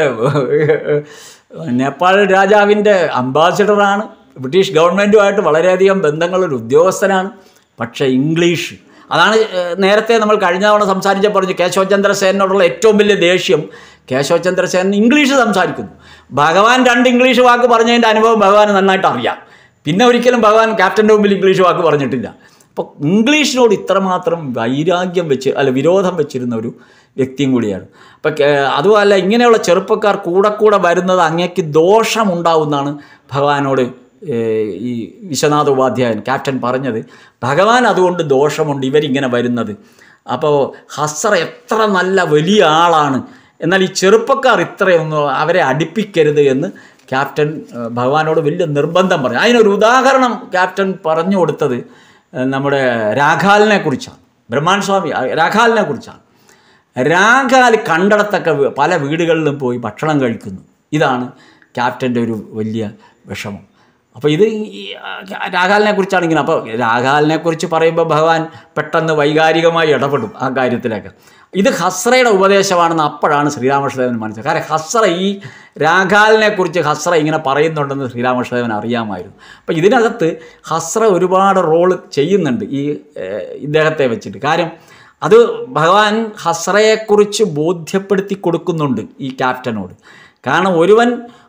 നേപ്പാൾ രാജാവിൻ്റെ അംബാസിഡറാണ് ബ്രിട്ടീഷ് ഗവൺമെൻറ്റുമായിട്ട് വളരെയധികം ബന്ധങ്ങളുള്ള ഉദ്യോഗസ്ഥനാണ് പക്ഷേ ഇംഗ്ലീഷ് അതാണ് ഏഹ്, നേരത്തെ നമ്മൾ കഴിഞ്ഞ തവണ സംസാരിച്ച പറഞ്ഞു കേശവചന്ദ്ര സേനോടുള്ള ഏറ്റവും വലിയ ദേഷ്യം കേശവചന്ദ്ര സേൻ ഇംഗ്ലീഷ് സംസാരിക്കുന്നു ഭഗവാൻ രണ്ട് ഇംഗ്ലീഷ് വാക്ക് പറഞ്ഞതിൻ്റെ അനുഭവം ഭഗവാൻ നന്നായിട്ട് അറിയാം പിന്നെ ഒരിക്കലും ഭഗവാൻ ക്യാപ്റ്റൻ്റെ മുമ്പിൽ ഇംഗ്ലീഷ് വാക്ക് പറഞ്ഞിട്ടില്ല അപ്പോൾ ഇംഗ്ലീഷിനോട് ഇത്രമാത്രം വൈരാഗ്യം വെച്ച് അല്ല വിരോധം വെച്ചിരുന്ന ഒരു വ്യക്തിയും കൂടിയാണ് അപ്പം അതുമല്ല ഇങ്ങനെയുള്ള ചെറുപ്പക്കാർ കൂടെ കൂടെ വരുന്നത് അങ്ങേക്ക് ദോഷമുണ്ടാവുന്നതാണ് ഭഗവാനോട് ഏഹ്, ഈ വിശ്വനാഥ ഉപാധ്യായൻ ക്യാപ്റ്റൻ പറഞ്ഞത് ഭഗവാൻ അതുകൊണ്ട് ദോഷമുണ്ട് ഇവരിങ്ങനെ വരുന്നത് അപ്പോൾ ഹസ്ര എത്ര നല്ല വലിയ ആളാണ് എന്നാൽ ഈ ചെറുപ്പക്കാർ ഇത്രയൊന്നും അവരെ അടുപ്പിക്കരുത് എന്ന് ക്യാപ്റ്റൻ ഏഹ്, ഭഗവാനോട് വലിയ നിർബന്ധം പറഞ്ഞു അതിനൊരു ഉദാഹരണം ക്യാപ്റ്റൻ പറഞ്ഞു കൊടുത്തത് ഏഹ്, നമ്മുടെ രാഘാലിനെ കുറിച്ചാണ് ബ്രഹ്മാൻ സ്വാമി ആ, രാഘാലിനെ കുറിച്ചാണ് രാഘാൽ കണ്ടിടത്തൊക്കെ വ- പല വീടുകളിലും പോയി ഭക്ഷണം കഴിക്കുന്നു ഇതാണ് ക്യാപ്റ്റൻ്റെ ഒരു വലിയ വിഷമം അപ്പോൾ ഇത് ഈ രാഘാലിനെ കുറിച്ചാണ് ഇങ്ങനെ അപ്പോൾ രാഘാലിനെ കുറിച്ച് പറയുമ്പോൾ ഭഗവാൻ പെട്ടെന്ന് വൈകാരികമായി ഇടപെടും ആ കാര്യത്തിലേക്ക് ഇത് ഹസ്രയുടെ ഉപദേശമാണെന്ന് അപ്പോഴാണ് ശ്രീരാമകൃഷ്ണദേവൻ മനസ്സിലായത് കാരണം ഹസ്ര ഈ രാഘാലിനെ കുറിച്ച് ഹസ്ര ഇങ്ങനെ പറയുന്നുണ്ടെന്ന് ശ്രീരാമകൃഷ്ണദേവൻ അറിയാമായിരുന്നു അപ്പോൾ ഇതിനകത്ത് ഹസ്ര ഒരുപാട് റോള് ചെയ്യുന്നുണ്ട് ഈ ഏഹ്, ഇദ്ദേഹത്തെ വെച്ചിട്ട് കാര്യം അത് ഭഗവാൻ ഹസ്രയെക്കുറിച്ച് ബോധ്യപ്പെടുത്തി കൊടുക്കുന്നുണ്ട് ഈ ക്യാപ്റ്റനോട് കാരണം ഒരുവൻ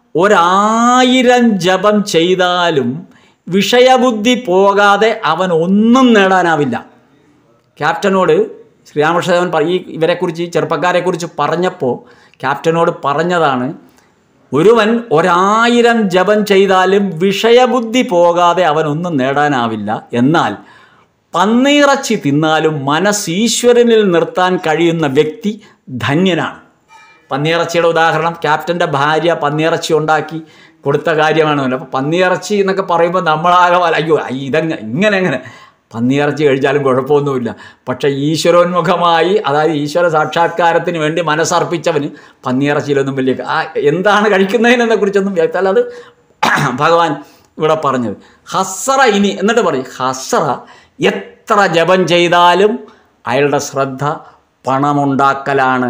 ഒരായിരം ജപം ചെയ്താലും വിഷയബുദ്ധി പോകാതെ അവൻ ഒന്നും നേടാനാവില്ല ക്യാപ്റ്റനോട് ശ്രീരാമകൃഷ്ണദേവൻ പറ- ഈ ഇവരെക്കുറിച്ച് ഈ ചെറുപ്പക്കാരെക്കുറിച്ച് പറഞ്ഞപ്പോൾ ക്യാപ്റ്റനോട് പറഞ്ഞതാണ് ഒരുവൻ ഒരായിരം ജപം ചെയ്താലും വിഷയബുദ്ധി പോകാതെ അവനൊന്നും നേടാനാവില്ല എന്നാൽ പന്നീറച്ചി തിന്നാലും മനസ്സ് ഈശ്വരനിൽ നിർത്താൻ കഴിയുന്ന വ്യക്തി ധന്യനാണ് പന്നിയിറച്ചിയുടെ ഉദാഹരണം ക്യാപ്റ്റൻ്റെ ഭാര്യ പന്നിയിറച്ചി ഉണ്ടാക്കി കൊടുത്ത കാര്യമാണല്ലോ അപ്പോൾ പന്നിയിറച്ചി എന്നൊക്കെ പറയുമ്പോൾ നമ്മളാകെ വല- അയ്യോ അയ്യ, ഇതങ്ങ ഇങ്ങനെ എങ്ങനെ പന്നിയിറച്ചി കഴിച്ചാലും കുഴപ്പമൊന്നുമില്ല പക്ഷേ ഈശ്വരോന്മുഖമായി അതായത് ഈശ്വര സാക്ഷാത്കാരത്തിന് വേണ്ടി മനസ്സർപ്പിച്ചവന് പന്നിയിറച്ചിയിലൊന്നും വലിയ ആ എന്താണ് കഴിക്കുന്നതിനെ കുറിച്ചൊന്നും വ്യക്തമല്ല അത് ഭഗവാൻ ഇവിടെ പറഞ്ഞത് ഹസ്ര ഇനി എന്നിട്ട് പറയും ഹസ്ര എത്ര ജപം ചെയ്താലും അയാളുടെ ശ്രദ്ധ പണമുണ്ടാക്കലാണ്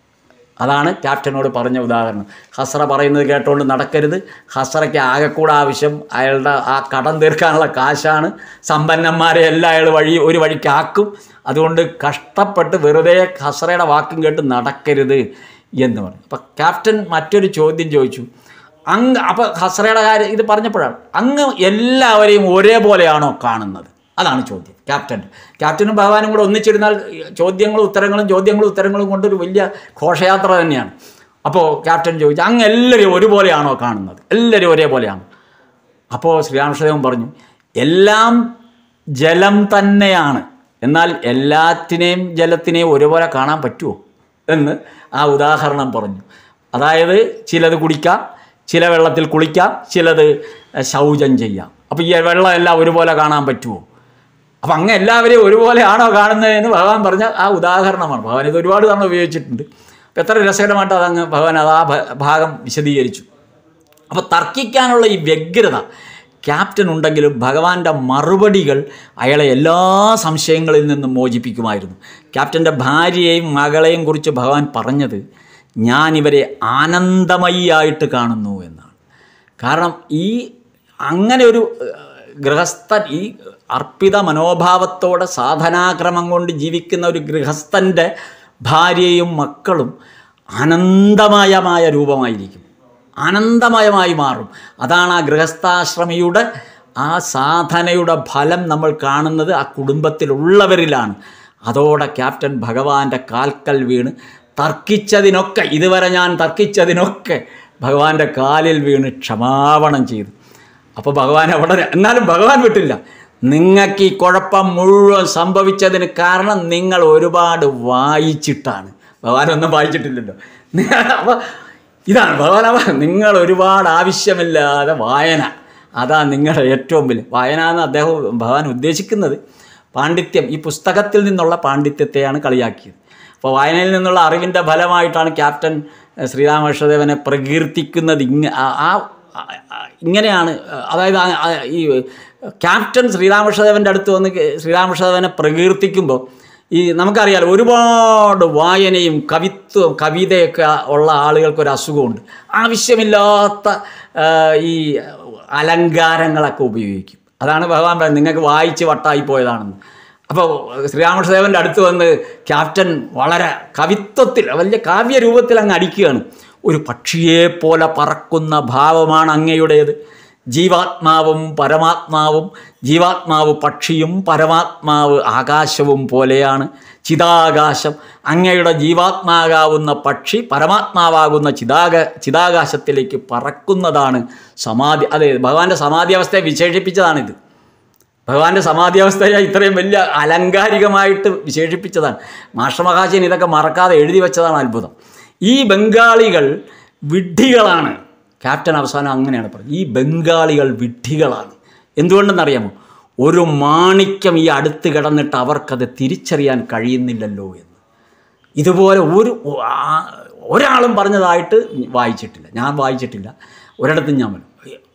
അതാണ് ക്യാപ്റ്റനോട് പറഞ്ഞ ഉദാഹരണം ഹസ്ര പറയുന്നത് കേട്ടുകൊണ്ട് നടക്കരുത് ഹസ്രയ്ക്ക് ആകെക്കൂടെ ആവശ്യം അയാളുടെ ആ കടം തീർക്കാനുള്ള കാശാണ് സമ്പന്നന്മാരെ എല്ലാം അയാൾ വഴി ഒരു വഴിക്കാക്കും അതുകൊണ്ട് കഷ്ടപ്പെട്ട് വെറുതെ ഹസ്രയുടെ വാക്കും കേട്ട് നടക്കരുത് എന്ന് പറഞ്ഞു അപ്പം ക്യാപ്റ്റൻ മറ്റൊരു ചോദ്യം ചോദിച്ചു അങ്ങ് അപ്പോൾ ഹസ്രയുടെ കാര്യം ഇത് പറഞ്ഞപ്പോഴാണ് അങ്ങ് എല്ലാവരെയും ഒരേപോലെയാണോ കാണുന്നത് അതാണ് ചോദ്യം ക്യാപ്റ്റൻ ക്യാപ്റ്റനും ഭഗവാനും കൂടെ ഒന്നിച്ചിരുന്നാൽ ചോദ്യങ്ങളും ഉത്തരങ്ങളും ചോദ്യങ്ങളും ഉത്തരങ്ങളും കൊണ്ടൊരു വലിയ ഘോഷയാത്ര തന്നെയാണ് അപ്പോൾ ക്യാപ്റ്റൻ ചോദിച്ചു അങ്ങ് എല്ലാവരെയും ഒരുപോലെയാണോ കാണുന്നത് എല്ലാവരും ഒരേപോലെയാണ് അപ്പോൾ ശ്രീരാമകൃഷ്ണദേവൻ പറഞ്ഞു എല്ലാം ജലം തന്നെയാണ് എന്നാൽ എല്ലാത്തിനെയും ജലത്തിനെയും ഒരുപോലെ കാണാൻ പറ്റുമോ എന്ന് ആ ഉദാഹരണം പറഞ്ഞു അതായത് ചിലത് കുടിക്കാം ചില വെള്ളത്തിൽ കുളിക്കാം ചിലത് ശൗചം ചെയ്യാം അപ്പോൾ ഈ വെള്ളം എല്ലാം ഒരുപോലെ കാണാൻ പറ്റുമോ അപ്പം അങ്ങ് എല്ലാവരെയും ഒരുപോലെയാണോ കാണുന്നതെന്ന് ഭഗവാൻ പറഞ്ഞ ആ ഉദാഹരണമാണ് ഭഗവാൻ ഇത് ഒരുപാട് തവണ ഉപയോഗിച്ചിട്ടുണ്ട് അപ്പം എത്ര രസകരമായിട്ട് അതങ്ങ് ഭഗവാൻ അത് ആ ഭ- ഭാഗം വിശദീകരിച്ചു അപ്പോൾ തർക്കിക്കാനുള്ള ഈ വ്യഗ്രത ക്യാപ്റ്റൻ ഉണ്ടെങ്കിലും ഭഗവാന്റെ മറുപടികൾ അയാളെ എല്ലാ സംശയങ്ങളിൽ നിന്നും മോചിപ്പിക്കുമായിരുന്നു ക്യാപ്റ്റൻ്റെ ഭാര്യയെയും മകളെയും കുറിച്ച് ഭഗവാൻ പറഞ്ഞത് ഞാൻ ഇവരെ ആനന്ദമയിയായിട്ട് കാണുന്നു എന്നാണ് കാരണം ഈ അങ്ങനെ ഒരു ഏഹ്, ഗൃഹസ്ഥൻ ഈ അർപ്പിത മനോഭാവത്തോടെ സാധനാക്രമം കൊണ്ട് ജീവിക്കുന്ന ഒരു ഗൃഹസ്ഥൻ്റെ ഭാര്യയും മക്കളും ആനന്ദമയമായ രൂപമായിരിക്കും ആനന്ദമയമായി മാറും അതാണ് ആ ഗൃഹസ്ഥാശ്രമിയുടെ ആ സാധനയുടെ ഫലം നമ്മൾ കാണുന്നത് ആ കുടുംബത്തിലുള്ളവരിലാണ് അതോടെ ക്യാപ്റ്റൻ ഭഗവാന്റെ കാൽക്കൽ വീണ് തർക്കിച്ചതിനൊക്കെ ഇതുവരെ ഞാൻ തർക്കിച്ചതിനൊക്കെ ഭഗവാന്റെ കാലിൽ വീണ് ക്ഷമാപണം ചെയ്തു അപ്പോൾ ഭഗവാൻ അവിടെ എന്നാലും ഭഗവാൻ വിട്ടില്ല നിങ്ങൾക്ക് ഈ കുഴപ്പം മുഴുവൻ സംഭവിച്ചതിന് കാരണം നിങ്ങൾ ഒരുപാട് വായിച്ചിട്ടാണ് ഭഗവാൻ ഒന്നും വായിച്ചിട്ടില്ലല്ലോ അപ്പോൾ ഇതാണ് ഭഗവാൻ അവ നിങ്ങൾ ഒരുപാട് ആവശ്യമില്ലാതെ വായന അതാ നിങ്ങളുടെ ഏറ്റവും വലിയ വായന എന്ന് അദ്ദേഹം ഭഗവാൻ ഉദ്ദേശിക്കുന്നത് പാണ്ഡിത്യം ഈ പുസ്തകത്തിൽ നിന്നുള്ള പാണ്ഡിത്യത്തെയാണ് കളിയാക്കിയത് അപ്പോൾ വായനയിൽ നിന്നുള്ള അറിവിൻ്റെ ഫലമായിട്ടാണ് ക്യാപ്റ്റൻ എഹ്, ശ്രീരാമകൃഷ്ണദേവനെ പ്രകീർത്തിക്കുന്നത് ഇങ്ങ ആ- ആ ആ- ആ- ഇങ്ങനെയാണ് അതായത് ആ- ആ- ഈ ക്യാപ്റ്റൻ ശ്രീരാമകൃഷ്ണദേവൻ്റെ അടുത്ത് വന്ന് ശ്രീരാമകൃഷ്ണദേവനെ പ്രകീർത്തിക്കുമ്പോൾ ഈ നമുക്കറിയാലോ ഒരുപാട് വായനയും കവിത്വം കവിതയൊക്കെ ഉള്ള ആളുകൾക്ക് ഒരു അസുഖമുണ്ട് ആവശ്യമില്ലാത്ത ആ, ഈ അലങ്കാരങ്ങളൊക്കെ ഉപയോഗിക്കും അതാണ് ഭഗവാൻ പറയുന്നത് നിങ്ങൾക്ക് വായിച്ച് വട്ടായി പോയതാണെന്ന് അപ്പോൾ ശ്രീരാമകൃഷ്ണദേവൻ്റെ അടുത്ത് വന്ന് ക്യാപ്റ്റൻ വളരെ കവിത്വത്തിൽ വലിയ കാവ്യരൂപത്തിൽ അങ്ങ് അടിക്കുകയാണ് ഒരു പക്ഷിയെപ്പോലെ പറക്കുന്ന ഭാവമാണ് അങ്ങയുടേത് ജീവാത്മാവും പരമാത്മാവും ജീവാത്മാവ് പക്ഷിയും പരമാത്മാവ് ആകാശവും പോലെയാണ് ചിതാകാശം അങ്ങയുടെ ജീവാത്മാകാവുന്ന പക്ഷി പരമാത്മാവാകുന്ന ചിതാക ചിതാകാശത്തിലേക്ക് പറക്കുന്നതാണ് സമാധി അതെ ഭഗവാന്റെ സമാധി അവസ്ഥയെ വിശേഷിപ്പിച്ചതാണിത് ഭഗവാന്റെ സമാധിയാവസ്ഥയെ ഇത്രയും വലിയ അലങ്കാരികമായിട്ട് വിശേഷിപ്പിച്ചതാണ് മാഷ്ടമഹാശയൻ ഇതൊക്കെ മറക്കാതെ എഴുതി വെച്ചതാണ് അത്ഭുതം ഈ ബംഗാളികൾ വിഡ്ഢികളാണ് ക്യാപ്റ്റൻ അവസാനം അങ്ങനെയാണ് പറഞ്ഞത് ഈ ബംഗാളികൾ വിഡ്ഢികളാണ് എന്തുകൊണ്ടെന്നറിയാമോ ഒരു മാണിക്യം ഈ അടുത്ത് കിടന്നിട്ട് അവർക്കത് തിരിച്ചറിയാൻ കഴിയുന്നില്ലല്ലോ എന്ന് ഇതുപോലെ ഒരു ആ- ഒരാളും പറഞ്ഞതായിട്ട് വായിച്ചിട്ടില്ല ഞാൻ വായിച്ചിട്ടില്ല ഒരിടത്തും ഞാൻ പറഞ്ഞു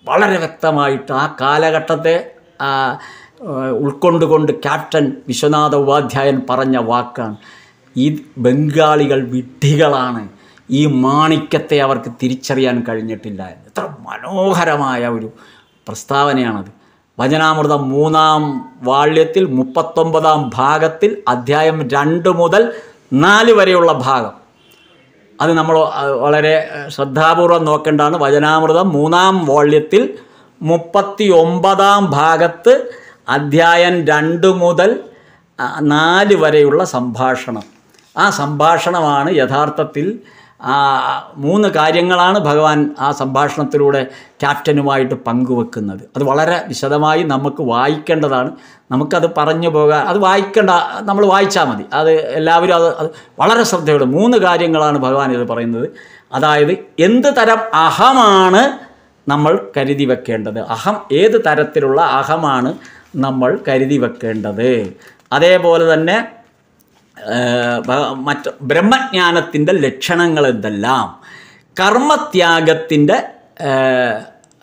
വളരെ വ്യക്തമായിട്ട് ആ കാലഘട്ടത്തെ ആ, ഏഹ്, ഉൾക്കൊണ്ടുകൊണ്ട് ക്യാപ്റ്റൻ വിശ്വനാഥ ഉപാധ്യായൻ പറഞ്ഞ വാക്കാണ് ഈ ബംഗാളികൾ വിഡ്ഢികളാണ് ഈ മാണിക്യത്തെ അവർക്ക് തിരിച്ചറിയാൻ കഴിഞ്ഞിട്ടില്ല എന്ന് എത്ര മനോഹരമായ ഒരു പ്രസ്താവനയാണത് വചനാമൃതം മൂന്നാം വാള്യത്തിൽ മുപ്പത്തൊമ്പതാം ഭാഗത്തിൽ അധ്യായം രണ്ട് മുതൽ നാല് വരെയുള്ള ഭാഗം അത് നമ്മൾ അഹ്, വളരെ അഹ്, ശ്രദ്ധാപൂർവം നോക്കേണ്ടതാണ് വചനാമൃതം മൂന്നാം വോള്യത്തിൽ മുപ്പത്തി ഒമ്പതാം ഭാഗത്ത് അധ്യായം രണ്ട് മുതൽ ആ, നാല് വരെയുള്ള സംഭാഷണം ആ സംഭാഷണമാണ് യഥാർത്ഥത്തിൽ ആ മൂന്ന് കാര്യങ്ങളാണ് ഭഗവാൻ ആ സംഭാഷണത്തിലൂടെ ക്യാപ്റ്റനുമായിട്ട് പങ്കുവെക്കുന്നത് അത് വളരെ വിശദമായി നമുക്ക് വായിക്കേണ്ടതാണ് നമുക്കത് പറഞ്ഞു പോകാൻ അത് വായിക്കേണ്ട നമ്മൾ വായിച്ചാൽ മതി അത് എല്ലാവരും അത് അത് വളരെ ശ്രദ്ധയോടെ മൂന്ന് കാര്യങ്ങളാണ് ഭഗവാൻ ഇത് പറയുന്നത് അതായത് എന്ത് തരം അഹമാണ് നമ്മൾ കരുതി വെക്കേണ്ടത് അഹം ഏത് തരത്തിലുള്ള അഹമാണ് നമ്മൾ കരുതി വെക്കേണ്ടത് അതേപോലെ തന്നെ ഏഹ്, ഭ- മറ്റ് ബ്രഹ്മജ്ഞാനത്തിൻ്റെ ലക്ഷണങ്ങൾ എന്തെല്ലാം കർമ്മത്യാഗത്തിൻ്റെ ഏഹ്,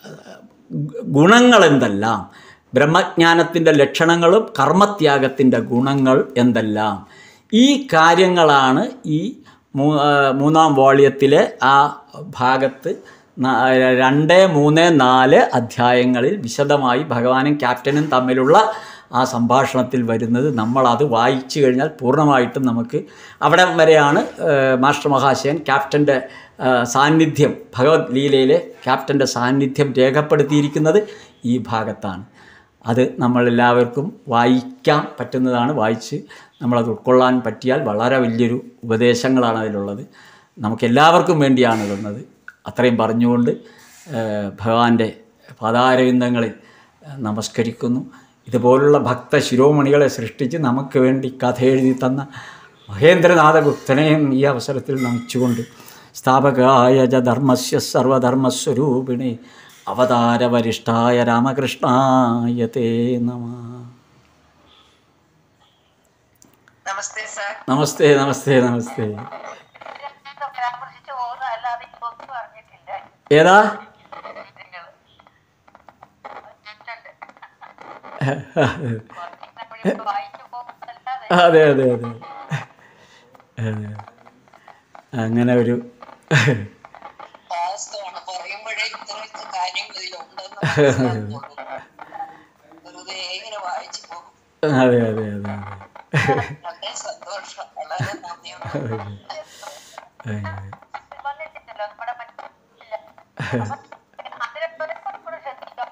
ഗുണങ്ങൾ എന്തെല്ലാം ബ്രഹ്മജ്ഞാനത്തിൻ്റെ ലക്ഷണങ്ങളും കർമ്മത്യാഗത്തിൻ്റെ ഗുണങ്ങൾ എന്തെല്ലാം ഈ കാര്യങ്ങളാണ് ഈ മൂ- ആ, മൂന്നാം വോളിയത്തിലെ ആ ഭാഗത്ത് ന- രണ്ട് മൂന്ന് നാല് അധ്യായങ്ങളിൽ വിശദമായി ഭഗവാനും ക്യാപ്റ്റനും തമ്മിലുള്ള ആ സംഭാഷണത്തിൽ വരുന്നത് നമ്മളത് വായിച്ചു കഴിഞ്ഞാൽ പൂർണ്ണമായിട്ടും നമുക്ക് അവിടെ വരെയാണ് ഏഹ്, മാസ്റ്റർ മഹാശയൻ ക്യാപ്റ്റൻ്റെ ഏഹ്, സാന്നിധ്യം ഭഗവത്ഗീതയിലെ ക്യാപ്റ്റൻ്റെ സാന്നിധ്യം രേഖപ്പെടുത്തിയിരിക്കുന്നത് ഈ ഭാഗത്താണ് അത് നമ്മളെല്ലാവർക്കും വായിക്കാൻ പറ്റുന്നതാണ് വായിച്ച് നമ്മളത് ഉൾക്കൊള്ളാൻ പറ്റിയാൽ വളരെ വലിയൊരു ഉപദേശങ്ങളാണ് അതിലുള്ളത് നമുക്കെല്ലാവർക്കും വേണ്ടിയാണ് ഇടുന്നത് അത്രയും പറഞ്ഞുകൊണ്ട് ഏഹ്, ഭഗവാന്റെ പാതാരവിന്ദങ്ങളിൽ ഏഹ്, നമസ്കരിക്കുന്നു ഇതുപോലുള്ള ഭക്ത ശിരോമണികളെ സൃഷ്ടിച്ച് നമുക്ക് വേണ്ടി കഥ എഴുതി തന്ന മഹേന്ദ്രനാഥഗുപ്തനെയും ഈ അവസരത്തിൽ നമിച്ചുകൊണ്ട് സ്ഥാപകായ ച ധർമ്മസ്യ സർവധർമ്മസ്വരൂപിണി അവതാരവരിഷ്ഠായ രാമകൃഷ്ണായ തേ നമ നമസ്തേ സാർ നമസ്തേ നമസ്തേ നമസ്തേ പരാമർശിച്ചു പോകുന്നതല്ലാതെ ഒന്നും പറഞ്ഞിട്ടില്ല ഏതാ നിങ്ങൾ വായിച്ചു പോകുന്നതല്ലാതെ അതെ അതെ അതെ അതെ അങ്ങനെ ഒരു വാസ്തവമാണ് പറയുമ്പോഴേ ഇത്രയൊക്കെ കാര്യങ്ങൾ ഇതിലുണ്ടെന്ന് മനസ്സിലാക്കുന്നുള്ളൂ. വെറുതെ ഇങ്ങനെ വായിച്ചു പോകും അതെ അതെ അതെ വളരെ സന്തോഷം വളരെ നന്ദിയുണ്ട് വന്നിട്ടില്ലല്ലോ നമ്മുടെ മനസ്സിലില്ല അതിനെ കൂടെ ശ്രദ്ധിക്കാം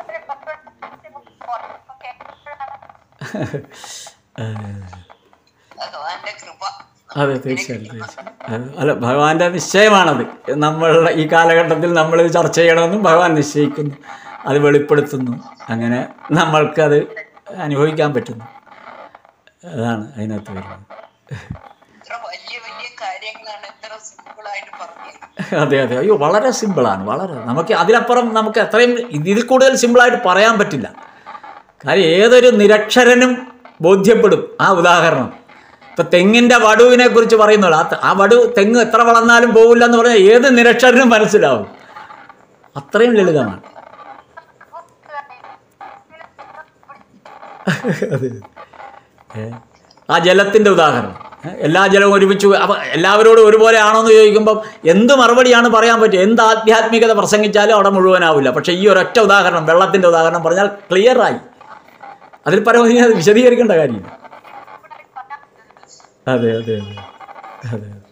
ഭഗവാന്റെ കൃപ അതെ തീർച്ചയായും തീർച്ചയായും അത് അല്ല ഭഗവാന്റെ നിശ്ചയമാണത് നമ്മൾ ഈ കാലഘട്ടത്തിൽ നമ്മൾ ഇത് ചർച്ച ചെയ്യണമെന്നും ഭഗവാൻ നിശ്ചയിക്കുന്നു അത് വെളിപ്പെടുത്തുന്നു അങ്ങനെ നമ്മൾക്കത് അനുഭവിക്കാൻ പറ്റുന്നു അതാണ് അതിനകത്ത് വരുന്നത് ഇത്ര വലിയ വലിയ കാര്യങ്ങളാണ് ഇത്ര സിമ്പിൾ ആയിട്ട് പറഞ്ഞത് അതെ അതെ അയ്യോ വളരെ സിമ്പിളാണ് വളരെ നമുക്ക് അതിലപ്പുറം നമുക്ക് എത്രയും ഇതിൽ കൂടുതൽ സിമ്പിളായിട്ട് പറയാൻ പറ്റില്ല കാര്യം ഏതൊരു നിരക്ഷരനും ബോധ്യപ്പെടും ആ ഉദാഹരണം ഇപ്പം തെങ്ങിൻ്റെ വടുവിനെ കുറിച്ച് പറയുന്നല്ലോ ആ ത- ആ വടു തെങ്ങ് എത്ര വളർന്നാലും പോകില്ല എന്ന് പറഞ്ഞാൽ ഏത് നിരക്ഷരനും മനസ്സിലാവും അത്രയും ലളിതമാണ് അതെ ഏ? ആ ജലത്തിൻ്റെ ഉദാഹരണം ഏ? എല്ലാ ജലവും ഒരുമിച്ച് അപ്പം എല്ലാവരോടും ഒരുപോലെ ആണോ എന്ന് ചോദിക്കുമ്പം എന്ത് മറുപടിയാണ് പറയാൻ പറ്റുക എന്ത് ആധ്യാത്മികത പ്രസംഗിച്ചാലും അവിടെ മുഴുവനാവില്ല പക്ഷേ ഈ ഒരൊറ്റ ഉദാഹരണം വെള്ളത്തിൻ്റെ ഉദാഹരണം പറഞ്ഞാൽ ക്ലിയറായി അതിൽ പരമാവധി അത് വിശദീകരിക്കേണ്ട കാര്യമില്ല അതെ അതെ അതെ അതെ